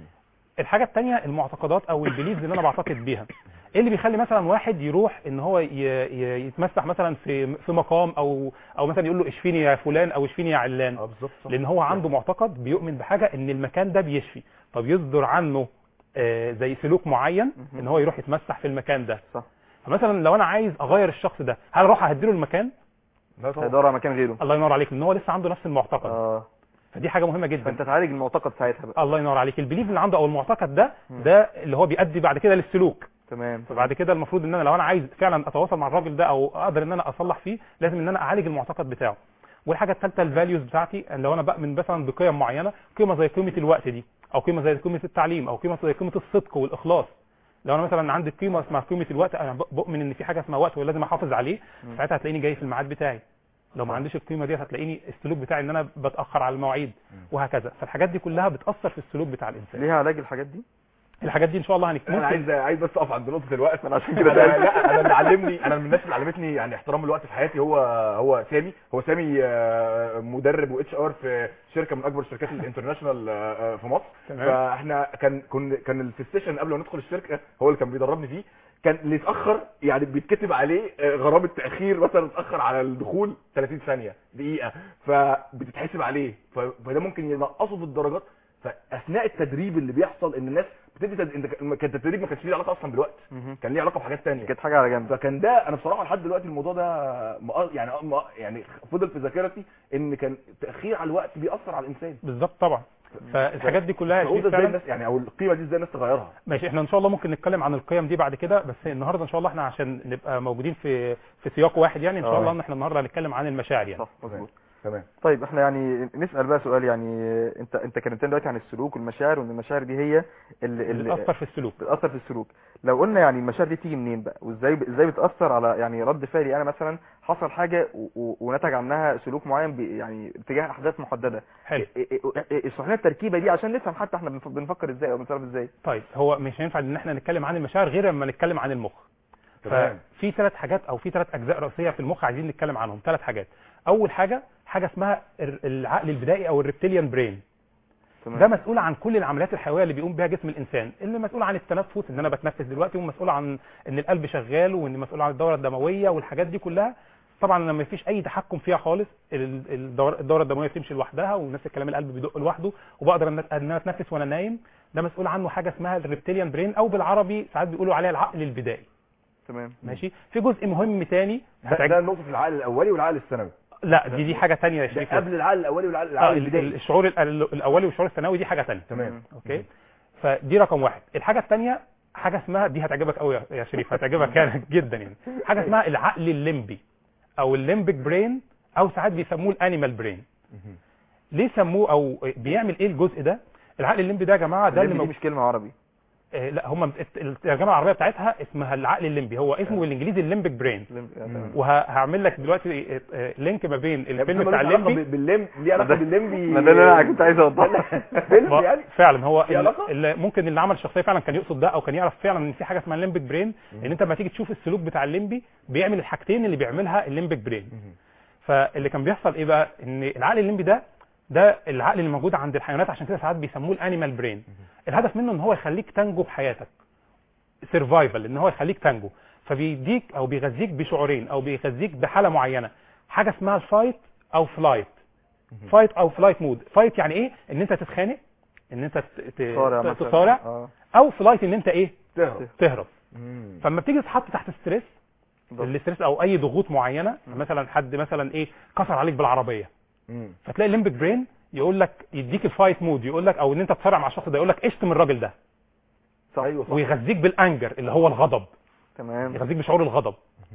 الحاجه الثانيه المعتقدات او البيليفز اللي انا بعتقد بيها ايه اللي بيخلي مثلا واحد يروح ان هو ي... ي... يتمسح مثلا في في مقام او او مثلا يقول له اشفيني يا فلان او اشفيني يا علان اه بالظبط صح. لان هو عنده معتقد بيؤمن بحاجه ان المكان ده بيشفي فبيصدر عنه آه، زي سلوك معين ان هو يروح يتمسح في المكان ده صح فمثلا لو انا عايز اغير الشخص ده هل اروح اهديله المكان لا طبعا هيدور على مكان غيره الله ينور عليك لان هو لسه عنده نفس المعتقد اه فدي حاجه مهمه جدا فانت تعالج المعتقد ساعتها بقى الله ينور عليك البليف اللي عنده او المعتقد ده ده اللي هو بيؤدي بعد كده للسلوك تمام فبعد كده المفروض ان انا لو انا عايز فعلا اتواصل مع الراجل ده او اقدر ان انا اصلح فيه لازم ان انا اعالج المعتقد بتاعه والحاجه الثالثه الفاليوز بتاعتي ان لو انا بؤمن مثلا بقيم معينه قيمه زي قيمه الوقت دي او قيمه زي قيمه التعليم او قيمه زي قيمه الصدق والاخلاص لو انا مثلا عندي قيمه اسمها قيمه الوقت انا ب- بؤمن ان في حاجه اسمها وقت ولازم احافظ عليه ساعتها هتلاقيني جاي في الميعاد بتاعي لو ما عنديش القيمه دي هتلاقيني السلوك بتاعي ان انا بتاخر على المواعيد وهكذا فالحاجات دي كلها بتاثر في السلوك بتاع الانسان ليها علاج الحاجات دي الحاجات دي ان شاء الله هنك- انا ممكن عايز عايز بس اقف عند نقطه الوقت انا عشان انا كده سألت. لا انا اللي علمني انا من الناس اللي علمتني يعني احترام الوقت في حياتي هو هو سامي هو سامي آه، مدرب واتش ار في شركه من اكبر الشركات الانترناشونال آه، في مصر تمام. فاحنا كان كن كان في السيشن قبل ما ندخل الشركه هو اللي كان بيدربني فيه كان اللي اتاخر يعني بيتكتب عليه آه، غرامه تاخير مثلا اتاخر على الدخول 30 ثانيه دقيقه فبتتحسب عليه ف- فده ممكن ينقصه في الدرجات فاثناء التدريب اللي بيحصل ان الناس بتدي تد... انت كان التدريب ما كانش ليه علاقه اصلا بالوقت مهم. كان ليه علاقه بحاجات تانية كانت حاجه على جنب فكان ده انا بصراحه لحد دلوقتي الموضوع ده مق... يعني مق... يعني فضل في ذاكرتي ان كان تاخير على الوقت بيأثر على الانسان بالظبط طبعا فالحاجات دي كلها يا الشعور شريف ده ازاي فعلا الناس يعني او القيمه دي ازاي الناس تغيرها ماشي احنا ان شاء الله ممكن نتكلم عن القيم دي بعد كده بس النهارده ان شاء الله احنا عشان نبقى موجودين في في سياق واحد يعني ان شاء آه. الله ان احنا النهارده هنتكلم عن المشاعر يعني صح مظبوط تمام طيب احنا يعني نسال بقى سؤال يعني انت انت كلمتنا دلوقتي عن السلوك والمشاعر وان المشاعر دي هي اللي, اللي بتاثر في السلوك بتاثر في السلوك لو قلنا يعني المشاعر دي تيجي منين بقى وازاي ازاي بتاثر على يعني رد فعلي انا مثلا حصل حاجه و- و- ونتج عنها سلوك معين بي- يعني اتجاه احداث محدده حلو إيه- إيه- إيه- اشرح لنا التركيبه دي عشان نفهم حتى احنا بنف- بنفكر ازاي او بنتصرف ازاي طيب هو مش هينفع ان احنا نتكلم عن المشاعر غير لما نتكلم عن المخ تمام. ففي ثلاث حاجات او في ثلاث اجزاء رئيسيه في المخ عايزين نتكلم عنهم ثلاث حاجات اول حاجه حاجه اسمها الر- العقل البدائي او الريبتيليان برين تمام ده مسؤول عن كل العمليات الحيويه اللي بيقوم بها جسم الانسان اللي مسؤول عن التنفس ان انا بتنفس دلوقتي ومسؤول عن ان القلب شغال وان مسؤول عن الدوره الدمويه والحاجات دي كلها طبعا لما مفيش اي تحكم فيها خالص ال- الدور- الدوره الدمويه بتمشي لوحدها ونفس الكلام القلب بيدق لوحده وبقدر ان أت- ان انا اتنفس وانا نايم ده مسؤول عنه حاجه اسمها الريبتيليان برين او بالعربي ساعات بيقولوا عليها العقل البدائي تمام ماشي في جزء مهم تاني ده, هتعج- ده النقطه في العقل الاولي والعقل الثانوي لا دي دي حاجه تانية يا ده شريف قبل العقل الاولي والعقل آه العقل ال- البدائي ال- الشعور ال- ال- الاولي والشعور الثانوي دي حاجه تانية تمام اوكي فدي رقم واحد الحاجه الثانيه حاجه اسمها دي هتعجبك قوي يا- يا شريف هتعجبك يعني جدا يعني حاجه اسمها العقل الليمبي او الليمبيك برين او ساعات بيسموه الانيمال برين ليه سموه او بيعمل ايه الجزء ده العقل الليمبي ده يا جماعه ده اللي الليمبي دي موجود مش كلمه عربي آه لا هم الترجمه العربيه بتاعتها اسمها العقل الليمبي هو اسمه بالانجليزي الليمبيك برين الليمبي- آه، تمام. وهعمل لك دلوقتي آه، آه، لينك ما بين الفيلم بتاع ليه علاقة الليمبي بالليم ليه علاقه ده- بالليمبي ما ده اللي انا كنت عايز اوضحه فيلم ما- يعني فعلا هو في علاقة؟ ال- ال- ممكن اللي عمل الشخصيه فعلا كان يقصد ده او كان يعرف فعلا ان في حاجه اسمها الليمبيك برين ان انت لما تيجي تشوف السلوك بتاع الليمبي بيعمل الحاجتين اللي بيعملها الليمبيك برين فاللي كان بيحصل ايه بقى ان العقل الليمبي ده ده العقل اللي موجود عند الحيوانات عشان كده ساعات بيسموه الانيمال برين الهدف منه ان هو يخليك تنجو بحياتك سرفايفل ان هو يخليك تنجو فبيديك او بيغذيك بشعورين او بيغذيك بحاله معينه حاجه اسمها الفايت او فلايت فايت او فلايت مود فايت يعني ايه ان انت تتخانق ان انت ت- ت- صارع مثلا. تصارع اه او فلايت ان انت ايه تهرب تهرب مم. فلما بتيجي تتحط تحت ستريس بالظبط. الاستريس او اي ضغوط معينه مثلا حد مثلا ايه كسر عليك بالعربيه مم. فتلاقي الليمبيك برين يقول لك يديك الفايت مود يقول لك او ان انت تصارع مع الشخص ده يقول لك اشتم الراجل ده صح ايوه صح ويغذيك بالانجر اللي هو الغضب تمام يغذيك بشعور الغضب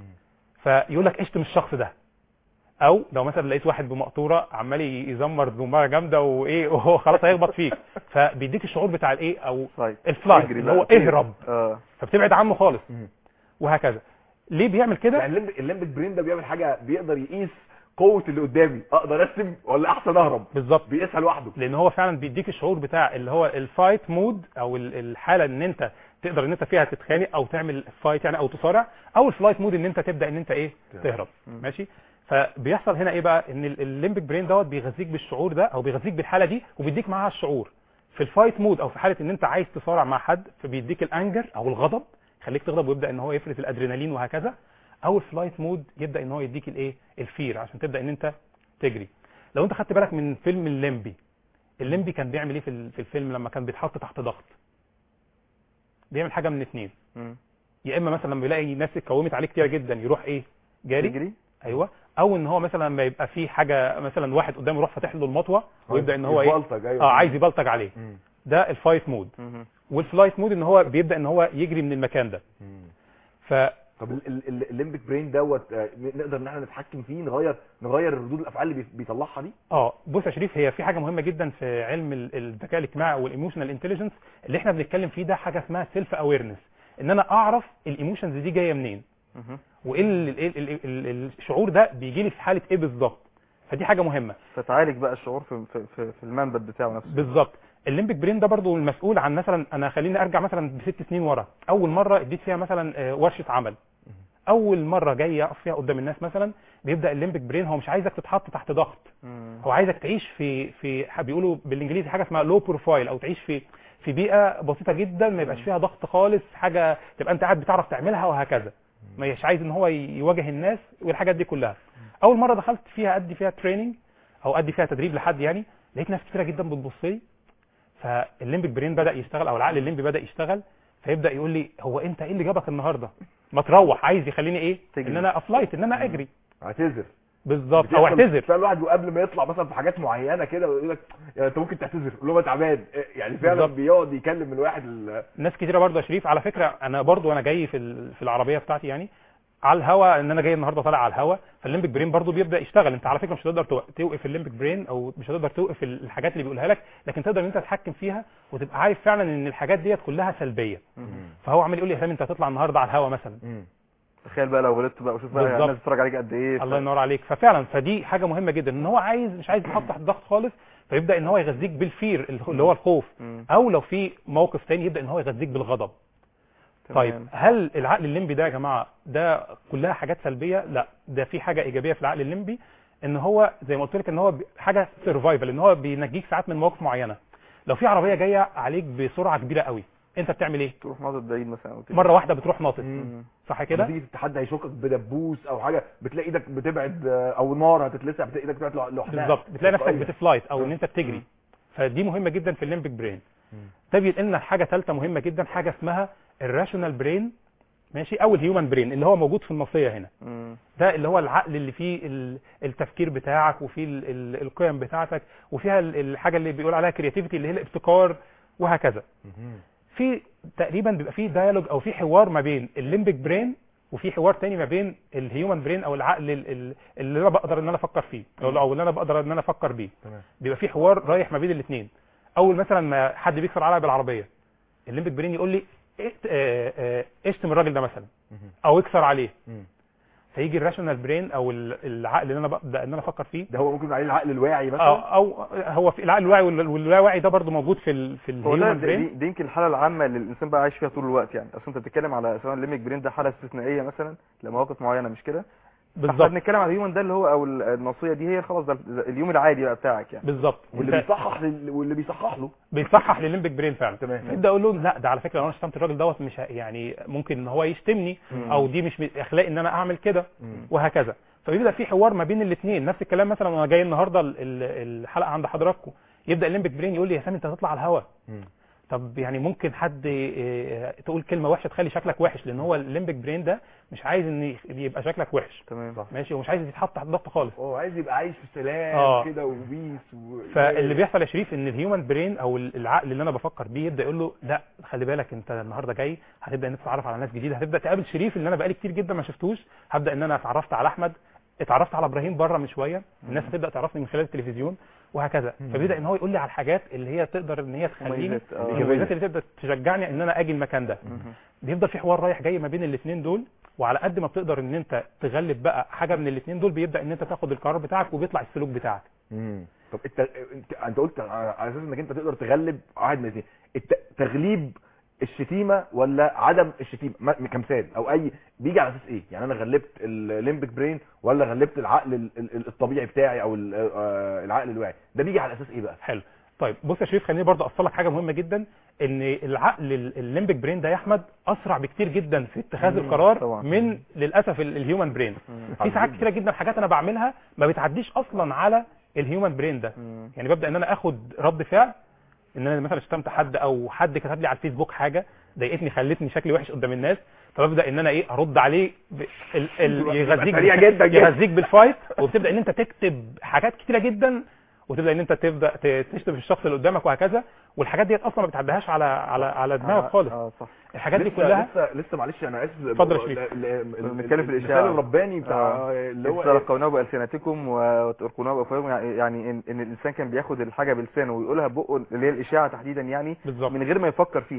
فيقول لك اشتم الشخص ده او لو مثلا لقيت واحد بمقطوره عمال يزمر زماره جامده وايه وهو خلاص هيخبط فيك فبيديك الشعور بتاع الايه او طيب الفلايت اجري اللي بقى، هو طير. اهرب اه فبتبعد عنه خالص مم. وهكذا ليه بيعمل كده يعني الليمبيك الليمبيك برين ده بيعمل حاجه بيقدر يقيس قوه اللي قدامي اقدر ارسم ولا احسن اهرب بالظبط بيقيسها لوحده لان هو فعلا بيديك الشعور بتاع اللي هو الفايت مود او ال- الحاله ان انت تقدر ان انت فيها تتخانق او تعمل فايت يعني او تصارع او الفلايت مود ان انت تبدا ان انت ايه تهرب ماشي فبيحصل هنا ايه بقى ان ال- الليمبيك برين دوت بيغذيك بالشعور ده او بيغذيك بالحاله دي وبيديك معاها الشعور في الفايت مود او في حاله ان انت عايز تصارع مع حد فبيديك الانجر او الغضب يخليك تغضب ويبدا ان هو يفرز الادرينالين وهكذا او الفلايت مود يبدا ان هو يديك الايه الفير عشان تبدا ان انت تجري لو انت خدت بالك من فيلم الليمبي الليمبي كان بيعمل ايه في ال- في الفيلم لما كان بيتحط تحت ضغط بيعمل حاجه من اتنين مم. يا اما مثلا لما يلاقي ناس اتكومت عليه كتير جدا يروح ايه جاري تجري ايوه او ان هو مثلا لما يبقى في حاجه مثلا واحد قدامه يروح فاتح له المطوه ويبدا ان هو ايه يبلطج، ايوه اه عايز يبلطج عليه مم. ده الفايت مود مم. والفلايت مود ان هو بيبدا ان هو يجري من المكان ده مم. ف طب ال- ال- ال- الليمبيك برين دوت آه، نقدر ان احنا نتحكم فيه نغير نغير ردود الافعال اللي بي- بيطلعها دي اه بص يا شريف هي في حاجه مهمه جدا في علم ال- الذكاء الاجتماعي والايموشنال انتليجنس اللي احنا بنتكلم فيه ده حاجه اسمها سيلف اويرنس ان انا اعرف الايموشنز دي جايه منين مهم. وايه ال- ال- ال- ال- الشعور ده بيجي لي في حاله ايه بالظبط فدي حاجه مهمه فتعالج بقى الشعور في في في, في المنبت بتاعه نفسه بالظبط الليمبك برين ده برضو المسؤول عن مثلا انا خليني ارجع مثلا بست سنين ورا اول مره اديت فيها مثلا آه، ورشه عمل اول مره جاي اقف فيها قدام الناس مثلا بيبدا الليمبك برين هو مش عايزك تتحط تحت ضغط مم. هو عايزك تعيش في في ح- بيقولوا بالانجليزي حاجه اسمها لو بروفايل او تعيش في في بيئه بسيطه جدا ما يبقاش فيها ضغط خالص حاجه تبقى انت قاعد بتعرف تعملها وهكذا مش عايز ان هو ي- يواجه الناس والحاجات دي كلها اول مره دخلت فيها ادي فيها تريننج او ادي فيها تدريب لحد يعني لقيت ناس كتيره جدا بتبص لي فالليمبك برين بدا يشتغل او العقل الليمبي بدا يشتغل فيبدا يقول لي هو انت ايه اللي جابك النهارده ما تروح عايز يخليني ايه تجري. ان انا افلايت ان انا اجري اعتذر بالظبط او بتحصل اعتذر فعلا الواحد قبل ما يطلع مثلا في حاجات معينه كده ويقول لك يعني انت ممكن تعتذر قول له أنا تعبان إيه، يعني فعلا بالظبط. بيقعد يكلم الواحد ال- ناس كتيره برضه يا شريف على فكره انا برضه وانا جاي في ال- في العربيه بتاعتي يعني على الهوا ان انا جاي النهارده طالع على الهوا فالليمبك برين برضه بيبدا يشتغل انت على فكره مش هتقدر تو- توقف الليمبك برين او مش هتقدر توقف ال- الحاجات اللي بيقولها لك لكن تقدر ان انت تتحكم فيها وتبقى عارف فعلا ان الحاجات ديت كلها سلبيه فهو عمال يقول لي يا سامي انت هتطلع النهارده على الهوا مثلا مم. تخيل بقى لو غلطت بقى وشوف بقى بالظبط. الناس بتتفرج عليك قد ايه الله ينور عليك ففعلا فدي حاجه مهمه جدا ان هو عايز مش عايز يتحط تحت ضغط خالص فيبدا ان هو يغذيك بالفير اللي هو الخوف مم. او لو في موقف تاني يبدا ان هو يغذيك بالغضب تمام. طيب هل العقل الليمبي ده يا جماعه ده كلها حاجات سلبيه لا ده في حاجه ايجابيه في العقل الليمبي ان هو زي ما قلت لك ان هو بي- حاجه سرفايفل ان هو بينجيك ساعات من مواقف معينه لو في عربيه جايه عليك بسرعه كبيره قوي انت بتعمل ايه تروح ناطط بعيد مثلا او كده. مره واحده بتروح ناطط مم. صح لما كده تيجي حد هيشوكك بدبوس او حاجه بتلاقي ايدك بتبعد آه، او نار هتتلسع بتلاقي ايدك بتبعد لوحدها بالظبط بتلاقي نفسك تلقائياً. بتفلايت او ان انت مم. بتجري فدي مهمه جدا في الليمبك برين مم. ده بينقل لنا حاجه ثالثه مهمه جدا حاجه اسمها الراشونال برين ماشي او الهيومن برين اللي هو موجود في النصيه هنا مم. ده اللي هو العقل اللي فيه ال- التفكير بتاعك وفيه ال- ال- القيم بتاعتك وفيها ال- الحاجه اللي بيقول عليها كرياتيفيتي اللي هي الابتكار وهكذا مهم. في تقريبا بيبقى فيه ديالوج او في حوار ما بين الليمبك برين وفي حوار تاني ما بين الهيومن برين او العقل ال- ال- اللي انا بقدر ان انا افكر فيه او او اللي انا بقدر ان انا افكر بيه تمام بيبقى في حوار رايح ما بين الاثنين اول مثلا ما حد بيكسر عليا بالعربيه الليمبك برين يقول لي إيه- آه، آه، اشتم الراجل ده مثلا مهم. او اكسر عليه مم. فيجي الراشونال برين او ال- العقل اللي انا ببدا ان انا افكر فيه ده هو ممكن يكون عليه العقل الواعي مثلا أو, او هو في العقل الواعي وال- واللاواعي ده برضو موجود في ال في هو ده الهيومن دي, برين دي يمكن الحاله العامه اللي الانسان بقى عايش فيها طول الوقت يعني اصل انت بتتكلم على سواء الليميك برين ده حاله استثنائيه مثلا لمواقف معينه مش كده احنا بالظبط بنتكلم على الهيومن ده اللي هو او النصيه دي هي خلاص ده اليوم العادي بقى بتاعك يعني بالظبط واللي انت بيصحح لل... واللي بيصحح له بيصحح للليمبك برين فعلا تمام فيبدا اقول له لا ده على فكره لو انا شتمت الراجل دوت مش ه- يعني ممكن ان هو يشتمني مم. او دي مش من اخلاقي ان انا اعمل كده مم. وهكذا فبيبدا في حوار ما بين الاثنين نفس الكلام مثلا وانا جاي النهارده ال- ال- الحلقه عند حضراتكم يبدا الليمبك برين يقول لي يا سامي انت هتطلع على الهوا مم. طب يعني ممكن حد إيه، تقول كلمه وحشه تخلي شكلك وحش لان هو الليمبك برين ده مش عايز ان يخ- يبقى شكلك وحش تمام صح. ماشي ومش عايز يتحط تحت ضغط خالص هو عايز يبقى عايش في سلام آه. كده وبيس و... فاللي بيحصل يا شريف ان الهيومن برين او ال- العقل اللي انا بفكر بيه يبدا يقول له لا خلي بالك انت النهارده جاي هتبدا ان انت تتعرف على ناس جديده هتبدا تقابل شريف اللي انا بقالي كتير جدا ما شفتوش هبدا ان انا اتعرفت على احمد اتعرفت على ابراهيم بره من شويه الناس هتبدا تعرفني من خلال التلفزيون وهكذا فبيبدا ان هو يقول لي على الحاجات اللي هي تقدر ان هي تخليني مميزات، آه. المميزات اللي تقدر تشجعني ان انا اجي المكان ده مهم. بيفضل في حوار رايح جاي ما بين الاثنين دول وعلى قد ما بتقدر ان انت تغلب بقى حاجه من الاثنين دول بيبدا ان انت تاخد القرار بتاعك وبيطلع السلوك بتاعك مم. طب انت انت انت قلت على اساس انك انت تقدر تغلب واحد من الاثنين الت- تغليب الشتيمه ولا عدم الشتيمه ما- كمثال او اي بيجي على اساس ايه يعني انا غلبت الليمبك برين ولا غلبت العقل ال- ال- الطبيعي بتاعي او ال- آه، العقل الواعي ده بيجي على اساس ايه بقى حلو طيب بص يا شريف خليني برضه اوصل لك حاجه مهمه جدا ان العقل ال- الليمبك برين ده يا احمد اسرع بكتير جدا في اتخاذ مم، القرار طبعا. من للاسف ال- الهيومن برين مم. في ساعات كتيره جدا حاجات انا بعملها ما بتعديش اصلا على الهيومن برين ده مم. يعني ببدا ان انا اخد رد فعل ان انا مثلا شتمت حد او حد كتب لي على الفيسبوك حاجه ضايقتني خلتني شكلي وحش قدام الناس فببدا ان انا ايه ارد عليه ب... ال... ال... تبقى يغذيك سريع بال- جدا جدا. يغذيك بالفايت وبتبدا ان انت تكتب حاجات كتيره جدا وتبدا ان انت تبدا ت- تشتم في الشخص اللي قدامك وهكذا والحاجات ديت اصلا ما بتعديهاش على على على دماغك خالص اه صح الحاجات دي لسه كلها لسه لسه معلش انا اسف اتفضل يا شريف. ال- ال- ال- بنتكلم في المثال الإشاعة. الرباني بتاع آه. اللي هو إذ تلقونه بألسنتكم وتلقونه بأفواهكم يعني يعني إن, إن الإنسان كان بياخد الحاجة بلسانه ويقولها بقه اللي هي الإشاعة تحديدا يعني بالظبط من غير ما يفكر فيها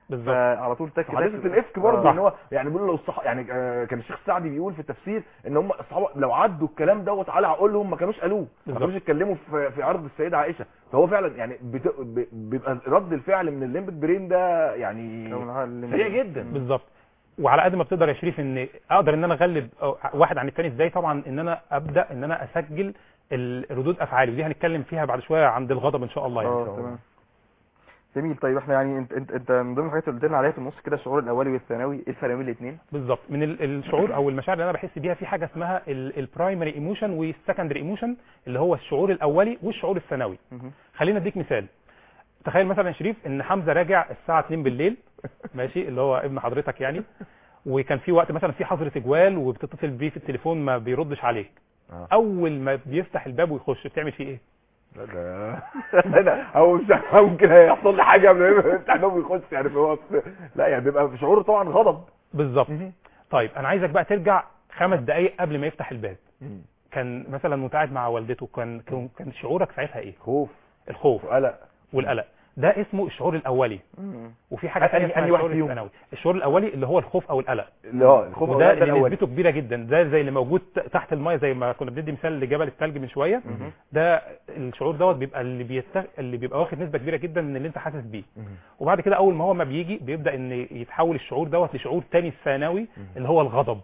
بالظبط فعلى طول تك حادثه تك- الافك برضه آه. ان هو يعني بيقول لو الصح يعني آه، كان الشيخ سعدي بيقول في التفسير ان هم الصحابه لو عدوا الكلام دوت على عقولهم ما كانوش قالوه ما بالظبط. كانوش اتكلموا في في عرض السيده عائشه فهو فعلا يعني بت... ب- بيبقى رد الفعل من الليمبت برين ده يعني لو من العقل- سريع جدا بالظبط وعلى قد ما بتقدر يا شريف ان اقدر ان انا اغلب أو- واحد عن التاني ازاي طبعا ان انا ابدا ان انا اسجل ال- ردود افعالي ودي هنتكلم فيها بعد شويه عند الغضب ان شاء الله يعني اه تمام جميل طيب احنا يعني انت انت, انت من ضمن الحاجات اللي قلت لنا عليها في النص كده الشعور الاولي والثانوي ايه الفرق بين الاثنين بالظبط من ال- الشعور او المشاعر اللي انا بحس بيها في حاجه اسمها البرايمري ايموشن والسكندري ايموشن اللي هو الشعور الاولي والشعور الثانوي خلينا اديك مثال تخيل مثلا يا شريف ان حمزه راجع الساعه 2 بالليل ماشي اللي هو ابن حضرتك يعني وكان في وقت مثلا في حظر تجوال وبتتصل بيه في التليفون ما بيردش عليك آه. اول ما بيفتح الباب ويخش بتعمل فيه ايه ده ده ده انا او مش ممكن هيحصل لي حاجه قبل ما يفتح نوم يخش يعني هو لا يعني بيبقى في شعور طبعا غضب بالظبط طيب انا عايزك بقى ترجع خمس دقايق قبل ما يفتح الباب كان مثلا متقاعد مع والدته كان كان كان شعورك ساعتها ايه خوف الخوف وقلق والقلق ده اسمه الشعور الاولي وفي حاجه أنهي- ثانيه اسمها أنهي واحد الشعور فيهم؟ الثانوي الشعور الاولي اللي هو الخوف او القلق اللي هو الخوف وده ده اللي الاول نسبته كبيره جدا ده زي اللي موجود ت- تحت المايه زي ما كنا بندي مثال لجبل الثلج من شويه ده الشعور دوت بيبقى اللي بيتخ... اللي بيبقى واخد نسبه كبيره جدا من اللي انت حاسس بيه وبعد كده اول ما هو ما بيجي بيبدا ان يتحول الشعور دوت لشعور تاني ثانوي اللي هو الغضب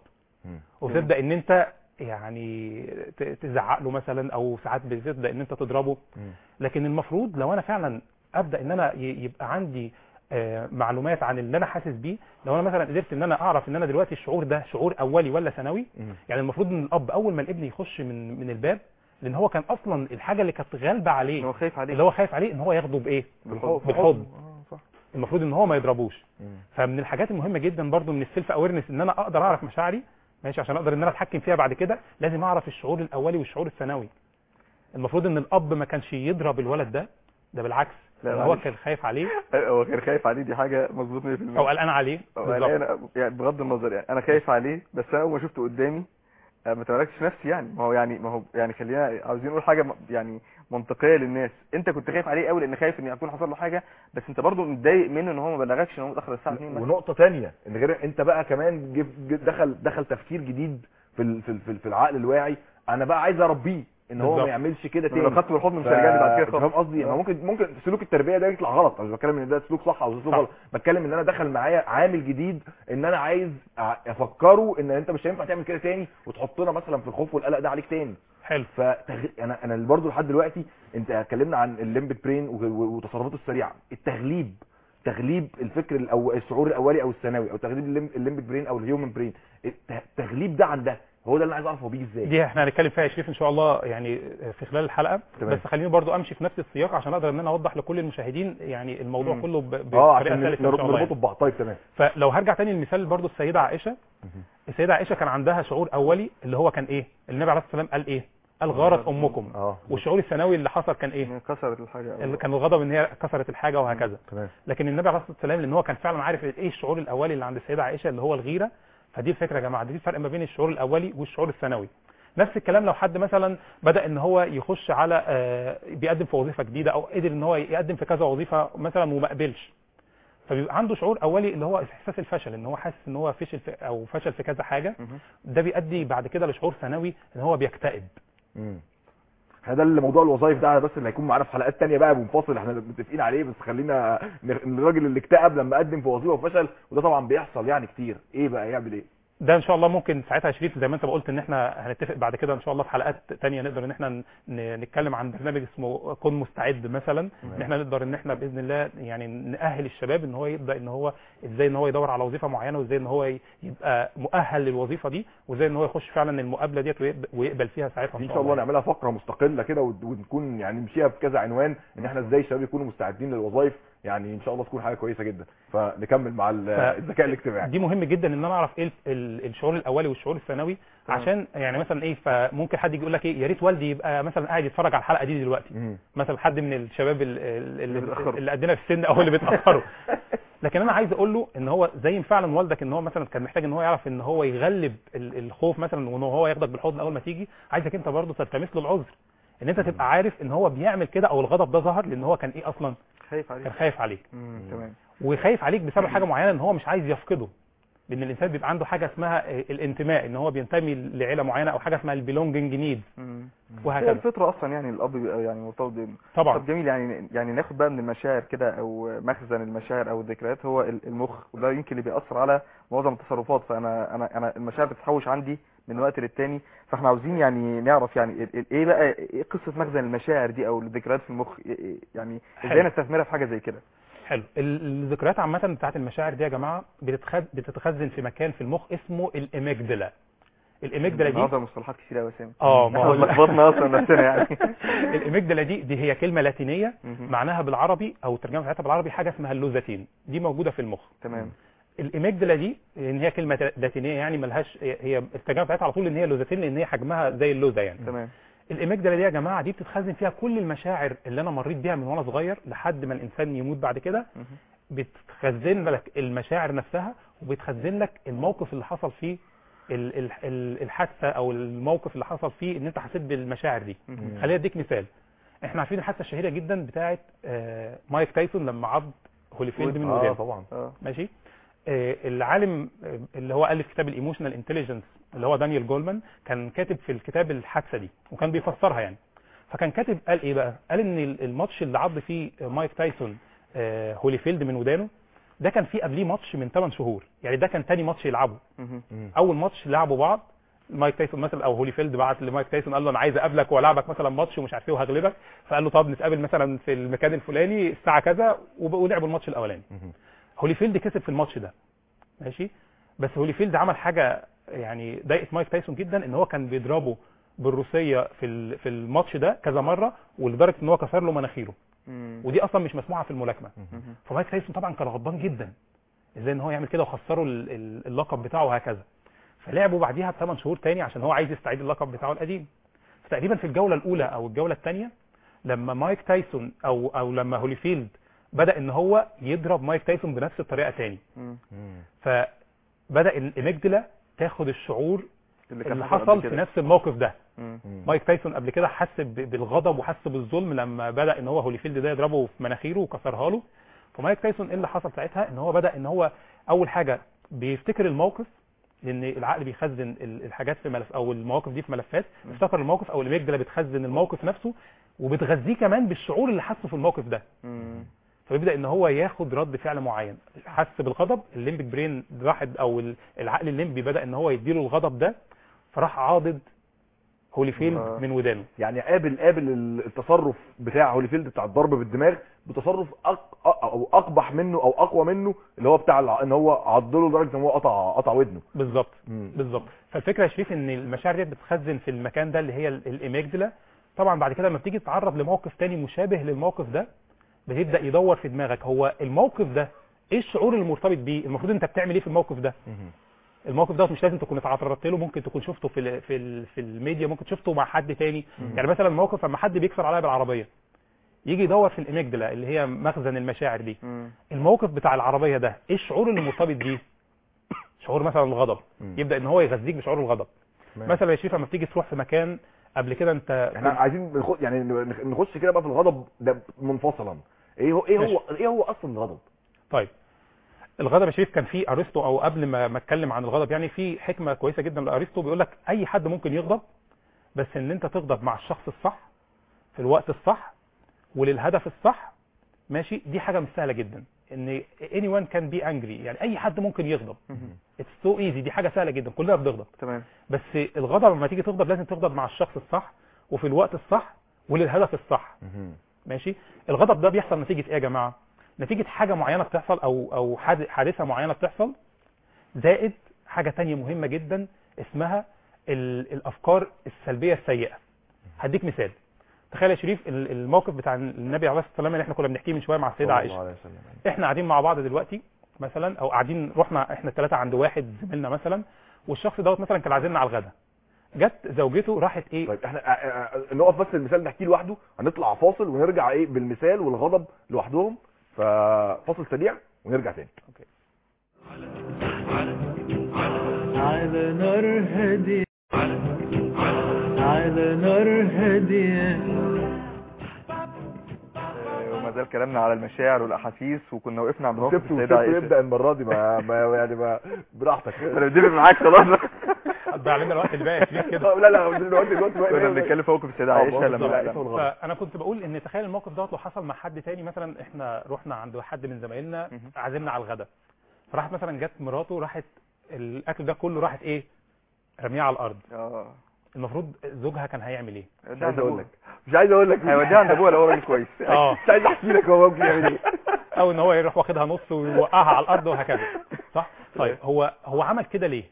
وتبدا ان انت يعني ت- تزعق له مثلا او ساعات بتبدا ان انت تضربه لكن المفروض لو انا فعلا ابدا ان انا ي- يبقى عندي آه، معلومات عن اللي انا حاسس بيه لو انا مثلا قدرت ان انا اعرف ان انا دلوقتي الشعور ده شعور اولي ولا ثانوي يعني المفروض ان الاب اول ما الابن يخش من من الباب لان هو كان اصلا الحاجه اللي كانت غالبه هو عليه خايف عليه اللي هو خايف عليه ان هو ياخده بايه بالحب. بالحضن اه صح المفروض ان هو ما يضربوش فمن الحاجات المهمه جدا برضو من السيلف اويرنس ان انا اقدر اعرف مشاعري ماشي عشان اقدر ان انا اتحكم فيها بعد كده لازم اعرف الشعور الاولي والشعور الثانوي المفروض ان الاب ما كانش يضرب الولد ده ده بالعكس لا، لأن هو معلش. كان خايف عليه هو كان خايف عليه دي حاجه مظبوط 100% او قلقان عليه أو بالظبط يعني أنا يعني بغض النظر يعني انا خايف عليه بس انا اول ما شفته قدامي آه، ما تملكتش نفسي يعني ما هو يعني ما هو يعني خلينا عاوزين نقول حاجه م- يعني منطقيه للناس انت كنت خايف عليه قوي لان خايف ان يكون حصل له حاجه بس انت برضه متضايق منه ان هو ما بلغكش ان هو متاخر الساعه 2 مثلا ونقطه تانية ان غير انت بقى كمان جب- جب- دخل دخل تفكير جديد في ال- في ال- في ال- في العقل الواعي انا بقى عايز اربيه ان هو ما بالظبط. يعملش كده لو تاني خدته بالحضن مش ف- هيرجع لي بعد كده أنت فاهم خالص قصدي ما ممكن ممكن سلوك التربيه ده يطلع غلط انا مش بتكلم ان ده سلوك صح او سلوك صح. غلط بتكلم ان انا دخل معايا عامل جديد ان انا عايز أ- افكره ان انت مش هينفع تعمل كده تاني وتحطنا مثلا في الخوف والقلق ده عليك تاني حلو فتغ... انا انا برضه لحد دلوقتي انت اتكلمنا عن الليمبك برين و- و- وتصرفاته السريعه التغليب تغليب الفكر الأو... الشعور الاولي او الثانوي او تغليب الليم... الليمبك برين او الهيومن برين الت- التغليب ده عن ده هو ده اللي انا عايز اعرف هو بيجي ازاي دي احنا هنتكلم فيها يا شريف ان شاء الله يعني في خلال الحلقه تمام. بس خليني برضو امشي في نفس السياق عشان اقدر ان انا اوضح لكل المشاهدين يعني الموضوع مم. كله ب- اه بطريقه عشان سلسه ان شاء الله نربطه يعني. ببعض طيب تمام فلو هرجع تاني لمثال برضو السيده عائشه السيده عائشه كان عندها شعور اولي اللي هو كان ايه النبي عليه الصلاه والسلام قال ايه قال غارت امكم اه والشعور الثانوي اللي حصل كان ايه إن كسرت الحاجه اللي كان الغضب ان هي كسرت الحاجه وهكذا تمام لكن النبي عليه الصلاه والسلام لان هو كان فعلا عارف ايه الشعور الاولي اللي عند السيده عائشه اللي هو الغيره فدي الفكره يا جماعه دي الفرق ما بين الشعور الاولي والشعور الثانوي نفس الكلام لو حد مثلا بدا ان هو يخش على آه، بيقدم في وظيفه جديده او قدر ان هو يقدم في كذا وظيفه مثلا وما قبلش فبيبقى عنده شعور اولي اللي هو احساس الفشل ان هو حاسس ان هو فشل في او فشل في كذا حاجه ده بيؤدي بعد كده لشعور ثانوي ان هو بيكتئب مم. احنا ده اللي موضوع الوظائف ده بس اللي هيكون معانا في حلقات تانية بقى منفصل احنا متفقين عليه بس خلينا ن- الراجل اللي اكتئب لما قدم في وظيفه وفشل وده طبعا بيحصل يعني كتير ايه بقى يعمل ايه ده ان شاء الله ممكن ساعتها يا شريف زي ما انت قلت ان احنا هنتفق بعد كده ان شاء الله في حلقات تانية نقدر ان احنا ن- نتكلم عن برنامج اسمه كن مستعد مثلا ان احنا نقدر ان احنا باذن الله يعني نأهل الشباب ان هو يبدا ان هو ازاي ان هو يدور على وظيفه معينه وازاي ان هو ي- يبقى مؤهل للوظيفه دي وازاي ان هو يخش فعلا المقابله ديت ويقبل- ويقبل فيها ساعتها دي ان شاء الله نعملها فقره مستقله كده ون- ونكون يعني نمشيها بكذا عنوان ان احنا ازاي الشباب يكونوا مستعدين للوظائف يعني ان شاء الله تكون حاجه كويسه جدا فنكمل مع ال- ف- الذكاء الاجتماعي دي مهم جدا ان انا اعرف ايه ال- ال- الشعور الاولي والشعور الثانوي تمام. عشان يعني مثلا ايه فممكن حد يجي يقول لك ايه يا ريت والدي يبقى مثلا قاعد يتفرج على الحلقه دي دلوقتي مم. مثلا حد من الشباب ال- ال- اللي اللي, بيتأخروا. اللي قدنا في السن او اللي بيتاخروا لكن انا عايز اقول له ان هو زي ما فعلا والدك ان هو مثلا كان محتاج ان هو يعرف ان هو يغلب ال- الخوف مثلا وان هو ياخدك بالحضن اول ما تيجي عايزك انت برضه تلتمس له العذر ان انت تبقى عارف ان هو بيعمل كده او الغضب ده ظهر لان هو كان ايه اصلا خايف عليه كان خايف عليك مم، تمام وخايف عليك بسبب حاجه معينه ان هو مش عايز يفقده لان الانسان بيبقى عنده حاجه اسمها آه، الانتماء ان هو بينتمي لعيله معينه او حاجه اسمها البيلونجنج نيد مم. هي وهكذا الفطره اصلا يعني الاب بيبقى يعني مرتبط بابنه طبعا طب جميل يعني يعني ناخد بقى من المشاعر كده او مخزن المشاعر او الذكريات هو ال- المخ وده يمكن اللي بيأثر على معظم التصرفات فانا انا انا المشاعر بتتحوش عندي من وقت للتاني فاحنا عاوزين يعني نعرف يعني ال- ال- ايه بقى ايه قصه مخزن المشاعر دي او الذكريات في المخ إيه- إيه- يعني ازاي حلو. نستثمرها في حاجه زي كده حلو ال- الذكريات عامه بتاعت المشاعر دي يا جماعه بتتخز... بتتخزن في مكان في المخ اسمه الاميجدلا الاميجدلا دي النهارده مصطلحات كتير قوي يا سامي اه ما احنا هو لخبطنا اصلا نفسنا يعني الاميجدلا دي دي هي كلمه لاتينيه مهم. معناها بالعربي او الترجمه بتاعتها بالعربي حاجه اسمها اللوزاتين دي موجوده في المخ تمام الاميجدلا دي ان هي كلمه لاتينيه يعني ملهاش هي الترجمه بتاعتها على طول ان هي لوزاتين لان هي حجمها زي اللوزه يعني تمام الاميجدلا دي يا جماعه دي بتتخزن فيها كل المشاعر اللي انا مريت بيها من وانا صغير لحد ما الانسان يموت بعد كده مهم. بتخزن لك المشاعر نفسها وبتخزن لك الموقف اللي حصل فيه ال- ال- ال- الحادثه او الموقف اللي حصل فيه ان انت حسيت بالمشاعر دي مهم. خليني اديك مثال احنا عارفين الحادثه الشهيره جدا بتاعه آه، مايك تايسون لما عض هوليفيلد من اه ودانه طبعا اه ماشي آه، العالم آه، اللي هو الف كتاب الايموشنال انتليجنس اللي هو دانيال جولمان كان كاتب في الكتاب الحادثه دي وكان بيفسرها يعني فكان كاتب قال ايه بقى قال ان ال- الماتش اللي عض فيه مايك تايسون آه، هوليفيلد من ودانه ده كان فيه قبليه ماتش من 8 شهور يعني ده كان تاني ماتش يلعبه مهم. اول ماتش لعبوا بعض مايك تايسون مثلا او هوليفيلد بعت لمايك تايسون قال له انا عايز اقابلك والعبك مثلا ماتش ومش عارف ايه وهغلبك فقال له طب نتقابل مثلا في المكان الفلاني الساعه كذا وب- ولعبوا الماتش الاولاني هوليفيلد كسب في الماتش ده ماشي بس هوليفيلد عمل حاجه يعني ضايقت مايك تايسون جدا ان هو كان بيضربه بالروسيه في ال- في الماتش ده كذا مره ولدرجه ان هو كسر له مناخيره مم. ودي اصلا مش مسموعه في الملاكمه مهم. فمايك تايسون طبعا كان غضبان جدا ازاي ان هو يعمل كده وخسره ال- ال- اللقب بتاعه وهكذا فلعبوا بعديها بثمان شهور تاني عشان هو عايز يستعيد اللقب بتاعه القديم فتقريبا في الجوله الاولى او الجوله الثانيه لما مايك تايسون او او لما هوليفيلد بدا ان هو يضرب مايك تايسون بنفس الطريقه تاني مم. فبدا الاميجدلا تاخد الشعور اللي كان اللي حصل قبل حصل في كده. نفس الموقف ده مم. مايك تايسون قبل كده حس ب- بالغضب وحس بالظلم لما بدا ان هو هوليفيلد ده يضربه في مناخيره وكسرها له فمايك تايسون ايه اللي حصل ساعتها ان هو بدا ان هو اول حاجه بيفتكر الموقف لان العقل بيخزن ال- الحاجات في ملف او المواقف دي في ملفات افتكر الموقف او الاميجدلا بتخزن الموقف نفسه وبتغذيه كمان بالشعور اللي حسه في الموقف ده مم. فبيبدا ان هو ياخد رد فعل معين حس بالغضب الليمبك برين راح او ال- العقل الليمبي بدا ان هو يديله الغضب ده فراح عاضد هوليفيلد آه. من ودانه يعني قابل قابل التصرف بتاع هوليفيلد بتاع الضرب بالدماغ بتصرف أق... أ- او اقبح منه او اقوى منه اللي هو بتاع الع... ان هو عضله لدرجه ان هو قطع قطع ودنه بالظبط مم. بالظبط فالفكره يا شريف ان المشاعر دي بتخزن في المكان ده اللي هي ال- الاميجدلا طبعا بعد كده لما بتيجي تتعرض لموقف تاني مشابه للموقف ده بتبدا يدور في دماغك هو الموقف ده ايه الشعور المرتبط بيه المفروض انت بتعمل ايه في الموقف ده الموقف ده مش لازم تكون اتعرضت له ممكن تكون شفته في ال في ال في الميديا ممكن شفته مع حد تاني يعني مثلا موقف لما حد بيكسر عليا بالعربيه يجي يدور في الاميجدلا اللي هي مخزن المشاعر دي مم. الموقف بتاع العربيه ده ايه الشعور اللي مرتبط بيه شعور مثلا الغضب مم. يبدا ان هو يغذيك بشعور الغضب تمام. مثلا يا شريف لما بتيجي تروح في مكان قبل كده انت احنا عايزين نخ... يعني نخ- نخش كده بقى في الغضب ده منفصلا ايه هو ايه هو ايه هو اصلا الغضب طيب الغضب يا شريف كان في ارسطو او قبل ما ما اتكلم عن الغضب يعني في حكمه كويسه جدا لارسطو بيقول لك اي حد ممكن يغضب بس ان انت تغضب مع الشخص الصح في الوقت الصح وللهدف الصح ماشي دي حاجه مش سهله جدا ان anyone can be angry يعني اي حد ممكن يغضب it's so easy دي حاجه سهله جدا كلنا بنغضب تمام بس الغضب لما تيجي تغضب لازم تغضب مع الشخص الصح وفي الوقت الصح وللهدف الصح ماشي الغضب ده بيحصل نتيجه ايه يا جماعه نتيجه حاجه معينه بتحصل او او حاد- حادثه معينه بتحصل زائد حاجه تانية مهمه جدا اسمها ال- الافكار السلبيه السيئه هديك مثال تخيل يا شريف ال- الموقف بتاع النبي عليه الصلاه والسلام اللي احنا كنا بنحكيه من شويه مع السيده عائشه احنا قاعدين مع بعض دلوقتي مثلا او قاعدين رحنا احنا الثلاثه عند واحد زميلنا مثلا والشخص دوت مثلا كان عازمنا على الغدا جت زوجته راحت ايه طيب احنا آه، آه، نقف بس المثال نحكيه لوحده هنطلع فاصل ونرجع ايه بالمثال والغضب لوحدهم ففاصل سريع ونرجع تاني على نار هادية على نار هادية وما زال كلامنا على المشاعر والاحاسيس وكنا وقفنا عند موقف سبت السيده وسبت عائشه نبدا المره دي ما, ما يعني ما براحتك انا متفق معاك خلاص ضيع لنا الوقت اللي باقي فيه كده لا لا دلوقتي دلوقتي كنا بنتكلم في موقف السيده آه، عائشه موقف لما السيدة عائشة والغضب. فانا كنت بقول ان تخيل الموقف دوت لو حصل مع حد تاني مثلا احنا رحنا عند حد من زمايلنا مهم. عازمنا على الغداء فراحت مثلا جت مراته راحت الاكل ده كله راحت ايه رميه على الارض اه المفروض زوجها كان هيعمل ايه ده مش عايز عند اقول أبوه. لك مش عايز اقول لك هيوديها عند ابوها لو هو راجل كويس اه مش عايز احكي لك هو ممكن يعمل ايه او ان هو يروح واخدها نص ويوقعها على الارض وهكذا صح طيب هو هو عمل كده ليه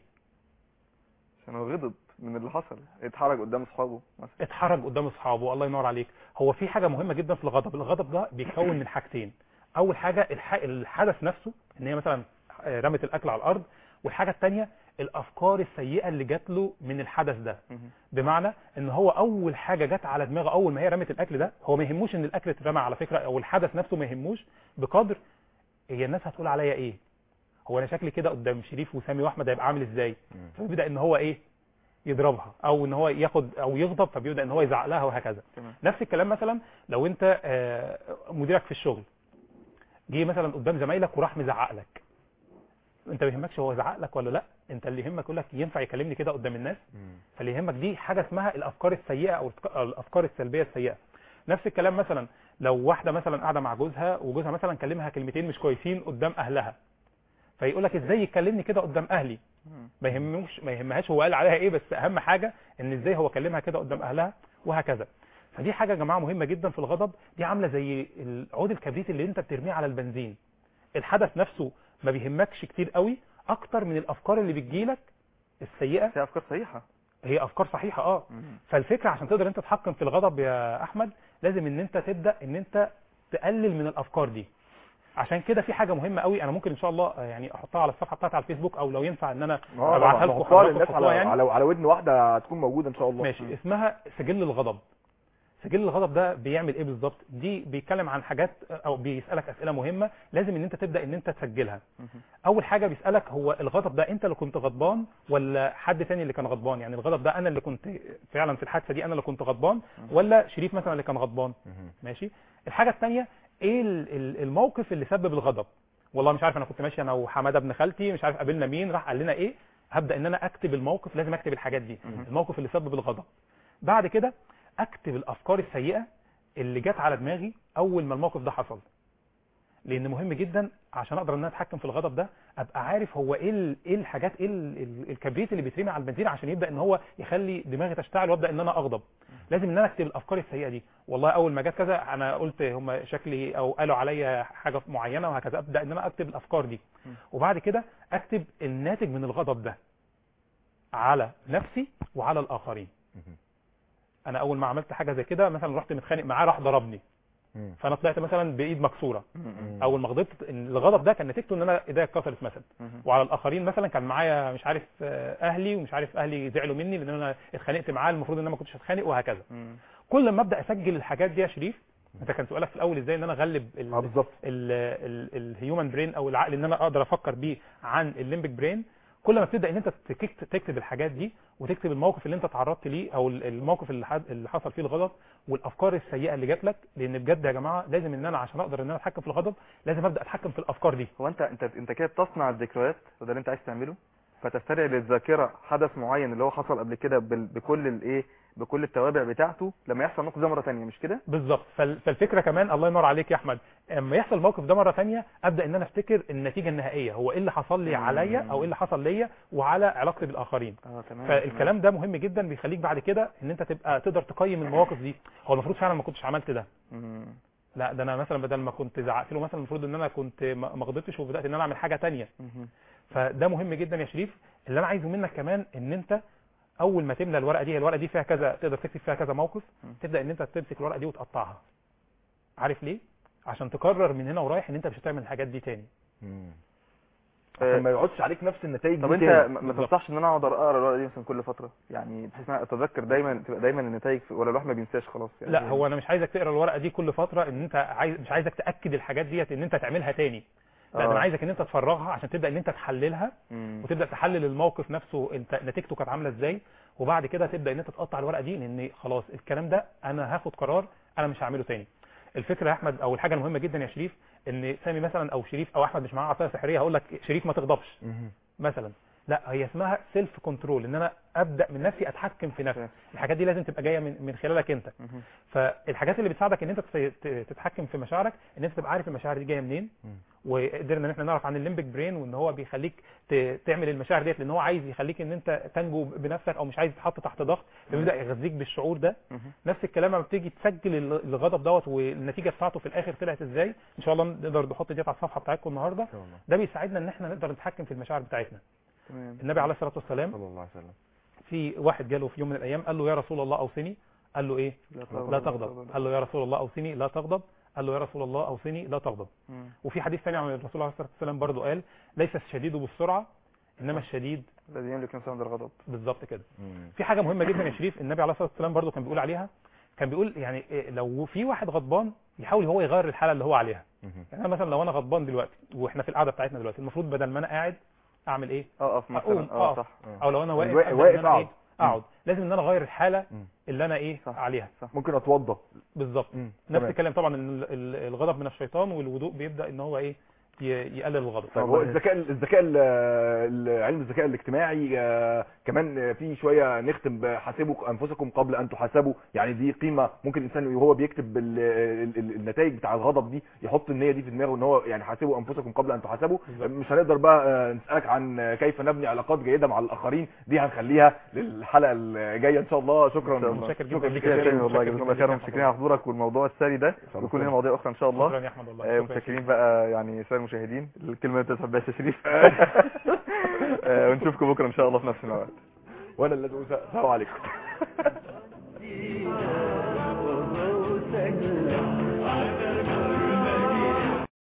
عشان هو غضب من اللي حصل اتحرج قدام اصحابه مثلا اتحرج قدام اصحابه الله ينور عليك هو في حاجه مهمه جدا في الغضب الغضب ده بيتكون من حاجتين اول حاجه الح... الحدث نفسه ان هي مثلا آه، رمت الاكل على الارض والحاجه الثانيه الافكار السيئه اللي جات له من الحدث ده مهم. بمعنى ان هو اول حاجه جت على دماغه اول ما هي رمت الاكل ده هو ما يهموش ان الاكل اترمى على فكره او الحدث نفسه ما يهموش بقدر هي الناس هتقول عليا ايه هو انا شكلي كده قدام شريف وسامي واحمد هيبقى عامل ازاي فبيبدا ان هو ايه يضربها او ان هو ياخد او يغضب فبيبدا ان هو يزعق لها وهكذا تمام. نفس الكلام مثلا لو انت آه، مديرك في الشغل جه مثلا قدام زمايلك وراح مزعق لك انت ما يهمكش هو زعق لك ولا لا انت اللي يهمك يقول لك ينفع يكلمني كده قدام الناس فاللي يهمك دي حاجه اسمها الافكار السيئه او الأفك- أو الافكار السلبيه السيئه نفس الكلام مثلا لو واحده مثلا قاعده مع جوزها وجوزها مثلا كلمها كلمتين مش كويسين قدام اهلها فيقول لك ازاي يكلمني كده قدام اهلي مم. ما يهموش ما يهمهاش هو قال عليها ايه بس اهم حاجه ان ازاي هو كلمها كده قدام اهلها وهكذا فدي حاجه يا جماعه مهمه جدا في الغضب دي عامله زي العود الكبريت اللي انت بترميه على البنزين الحدث نفسه ما بيهمكش كتير قوي اكتر من الافكار اللي بتجيلك السيئه فيها افكار صحيحه هي افكار صحيحه اه مم. فالفكره عشان تقدر انت تتحكم في الغضب يا احمد لازم ان انت تبدا ان انت تقلل من الافكار دي عشان كده في حاجه مهمه قوي انا ممكن ان شاء الله آه، يعني احطها على الصفحه بتاعتي على الفيسبوك او لو ينفع ان انا اه ابعتها طبعا لكم نحطها حضراتكم للناس على تحطوها يعني على على ودن واحده هتكون موجوده ان شاء الله ماشي اسمها سجل الغضب سجل الغضب ده بيعمل ايه بالظبط دي بيتكلم عن حاجات او بيسالك اسئله مهمه لازم ان انت تبدا ان انت تسجلها مهم. اول حاجه بيسالك هو الغضب ده انت اللي كنت غضبان ولا حد تاني اللي كان غضبان يعني الغضب ده انا اللي كنت فعلا في الحادثه دي انا اللي كنت غضبان ولا شريف مثلا اللي كان غضبان ماشي الحاجه الثانيه ايه ال- ال- الموقف اللي سبب الغضب والله مش عارف انا كنت ماشي انا وحماده ابن خالتي مش عارف قابلنا مين راح قال لنا ايه هبدا ان انا اكتب الموقف لازم اكتب الحاجات دي مهم. الموقف اللي سبب الغضب بعد كده اكتب الافكار السيئه اللي جت على دماغي اول ما الموقف ده حصل لان مهم جدا عشان اقدر ان انا اتحكم في الغضب ده ابقى عارف هو ايه ال- ايه الحاجات ايه ال- ال- الكبريت اللي بيترمي على البنزين عشان يبدا ان هو يخلي دماغي تشتعل وابدا ان انا اغضب لازم ان انا اكتب الافكار السيئه دي والله اول ما جت كذا انا قلت هم شكلي او قالوا عليا حاجه معينه وهكذا ابدا ان انا اكتب الافكار دي وبعد كده اكتب الناتج من الغضب ده على نفسي وعلى الاخرين انا اول ما عملت حاجه زي كده مثلا رحت متخانق معاه راح ضربني مم. فانا طلعت مثلا بايد مكسوره مم. اول ما غضبت إن الغضب ده كان نتيجته ان انا ايديا اتكسرت مثلا مم. وعلى الاخرين مثلا كان معايا مش عارف آه، اهلي ومش عارف اهلي زعلوا مني لان انا اتخانقت معاه المفروض ان انا ما كنتش اتخانق وهكذا مم. كل ما ابدا اسجل الحاجات دي يا شريف انت كان سؤالك في الاول ازاي ان انا اغلب ال- اه بالظبط الهيومن برين او العقل ان انا اقدر افكر بيه عن الليمبك برين كل ما تبدا ان انت تكت- تكتب الحاجات دي وتكتب الموقف اللي انت تعرضت ليه او ال- الموقف اللي حد- اللي حصل فيه الغضب والافكار السيئه اللي جات لك لان بجد يا جماعه لازم ان انا عشان اقدر ان انا اتحكم في الغضب لازم ابدا اتحكم في الافكار دي هو انت انت انت كده بتصنع الذكريات وده اللي انت عايز تعمله فتستدعي للذاكره حدث معين اللي هو حصل قبل كده بال- بكل الايه بكل التوابع بتاعته لما يحصل موقف ده مره ثانيه مش كده بالظبط فال- فالفكره كمان الله ينور عليك يا احمد اما يحصل الموقف ده مره ثانيه ابدا ان انا افتكر النتيجه النهائيه هو ايه اللي حصل لي مم. عليا او ايه اللي حصل ليا وعلى علاقتي بالاخرين اه تمام فالكلام ده مهم جدا بيخليك بعد كده ان انت تبقى تقدر تقيم المواقف دي هو المفروض فعلا ما كنتش عملت ده مم. لا ده انا مثلا بدل ما كنت زعقت له مثلا المفروض ان انا كنت ما ما غضبتش وبدات ان انا اعمل حاجه تانية مم. فده مهم جدا يا شريف اللي انا عايزه منك كمان ان انت اول ما تملى الورقه دي الورقه دي فيها كذا تقدر تكتب فيها كذا موقف م. تبدا ان انت تمسك الورقه دي وتقطعها عارف ليه عشان تقرر من هنا ورايح ان انت مش هتعمل الحاجات دي تاني عشان ما يقعدش عليك نفس النتائج طب دي انت تاني. ما ما بالظبط. تنصحش ان انا اقعد اقرا الورقه دي مثلا كل فتره يعني بحيث ان انا اتذكر دايما تبقى دايما النتائج في- ولا الواحد ما بينساش خلاص يعني لا هو انا مش عايزك تقرا الورقه دي كل فتره ان انت عايز مش عايزك تاكد الحاجات ديت ان انت تعملها تاني لا ده آه. انا عايزك ان انت تفرغها عشان تبدا ان انت تحللها مم. وتبدا تحلل الموقف نفسه انت نتيجته كانت عامله ازاي وبعد كده تبدا ان انت تقطع الورقه دي لان خلاص الكلام ده انا هاخد قرار انا مش هعمله تاني الفكره يا احمد او الحاجه المهمه جدا يا شريف ان سامي مثلا او شريف او احمد مش معاه عصايه سحريه هقول لك شريف ما تغضبش مهم. مثلا لا هي اسمها سيلف كنترول ان انا ابدا من نفسي اتحكم في نفسي الحاجات دي لازم تبقى جايه من من خلالك انت مهم. فالحاجات اللي بتساعدك ان انت تت- ت- تتحكم في مشاعرك ان انت تبقى عارف المشاعر دي جايه منين مم. وقدرنا ان احنا نعرف عن الليمبك برين وان هو بيخليك ت- تعمل المشاعر ديت لان هو عايز يخليك ان انت تنجو بنفسك او مش عايز تتحط تحت ضغط فبيبدا يغذيك بالشعور ده مهم. نفس الكلام لما بتيجي تسجل ال- الغضب دوت والنتيجه بتاعته في الاخر طلعت ازاي ان شاء الله نقدر نحط ديت على الصفحه بتاعتكم النهارده ان شاء الله ده بيساعدنا ان احنا نقدر نتحكم في المشاعر بتاعتنا تمام النبي عليه الصلاه والسلام صلى الله عليه وسلم في واحد جاله في يوم من الايام قال له يا رسول الله اوصني قال له ايه لا تغضب قال له يا رسول الله اوصني لا تغضب قال له يا رسول الله اوصني لا تغضب مم. وفي حديث ثاني عن الرسول عليه الصلاه والسلام برضه قال ليس الشديد بالسرعه انما الشديد الذي يملك نفسه عند الغضب بالظبط كده مم. في حاجه مهمه جدا يا شريف النبي عليه الصلاه والسلام برضه كان بيقول عليها كان بيقول يعني إيه، لو في واحد غضبان يحاول هو يغير الحاله اللي هو عليها مهم. يعني انا مثلا لو انا غضبان دلوقتي واحنا في القعده بتاعتنا دلوقتي المفروض بدل ما انا قاعد اعمل ايه اقف أقوم، مثلا اه أقف. صح او لو انا واقف الوا- أبدأ واقف إن أنا أقعد. إيه؟ اقعد لازم ان انا اغير الحاله مم. اللي انا ايه صح. عليها ممكن اتوضى بالظبط مم. نفس تمام. الكلام طبعا إن ال- ال- الغضب من الشيطان والوضوء بيبدا ان هو ايه ي- يقلل الغضب طيب هو الذكاء الذكاء ال- ال- علم الذكاء الاجتماعي آه، كمان في شويه نختم بحاسبوا انفسكم قبل ان تحاسبوا يعني دي قيمه ممكن الانسان وهو بيكتب ال- ال- ال- النتائج بتاع الغضب دي يحط النيه دي في دماغه ان هو يعني حاسبوا انفسكم قبل ان تحاسبوا بالظبط. مش هنقدر بقى آه، نسالك عن كيف نبني علاقات جيده مع الاخرين دي هنخليها للحلقه الجايه ان شاء الله شكرا إن شاء الله. متشكر شكرا جدا شكرا ليك يا يا سامي شريف. والله متشكر جزاك الله جدا خير ليك يا متشكرين على حضورك والموضوع السري ده شرف ويكون لنا لنا. مواضيع اخرى ان شاء الله شكرا يا احمد والله آه، شكرا يا متشكرين شريف. بقى يعني سائر المشاهدين الكلمه اللي انت تحبها يا شريف آه، ونشوفكم بكره ان شاء الله في نفس الموعد وانا اللي السلام عليكم جديدة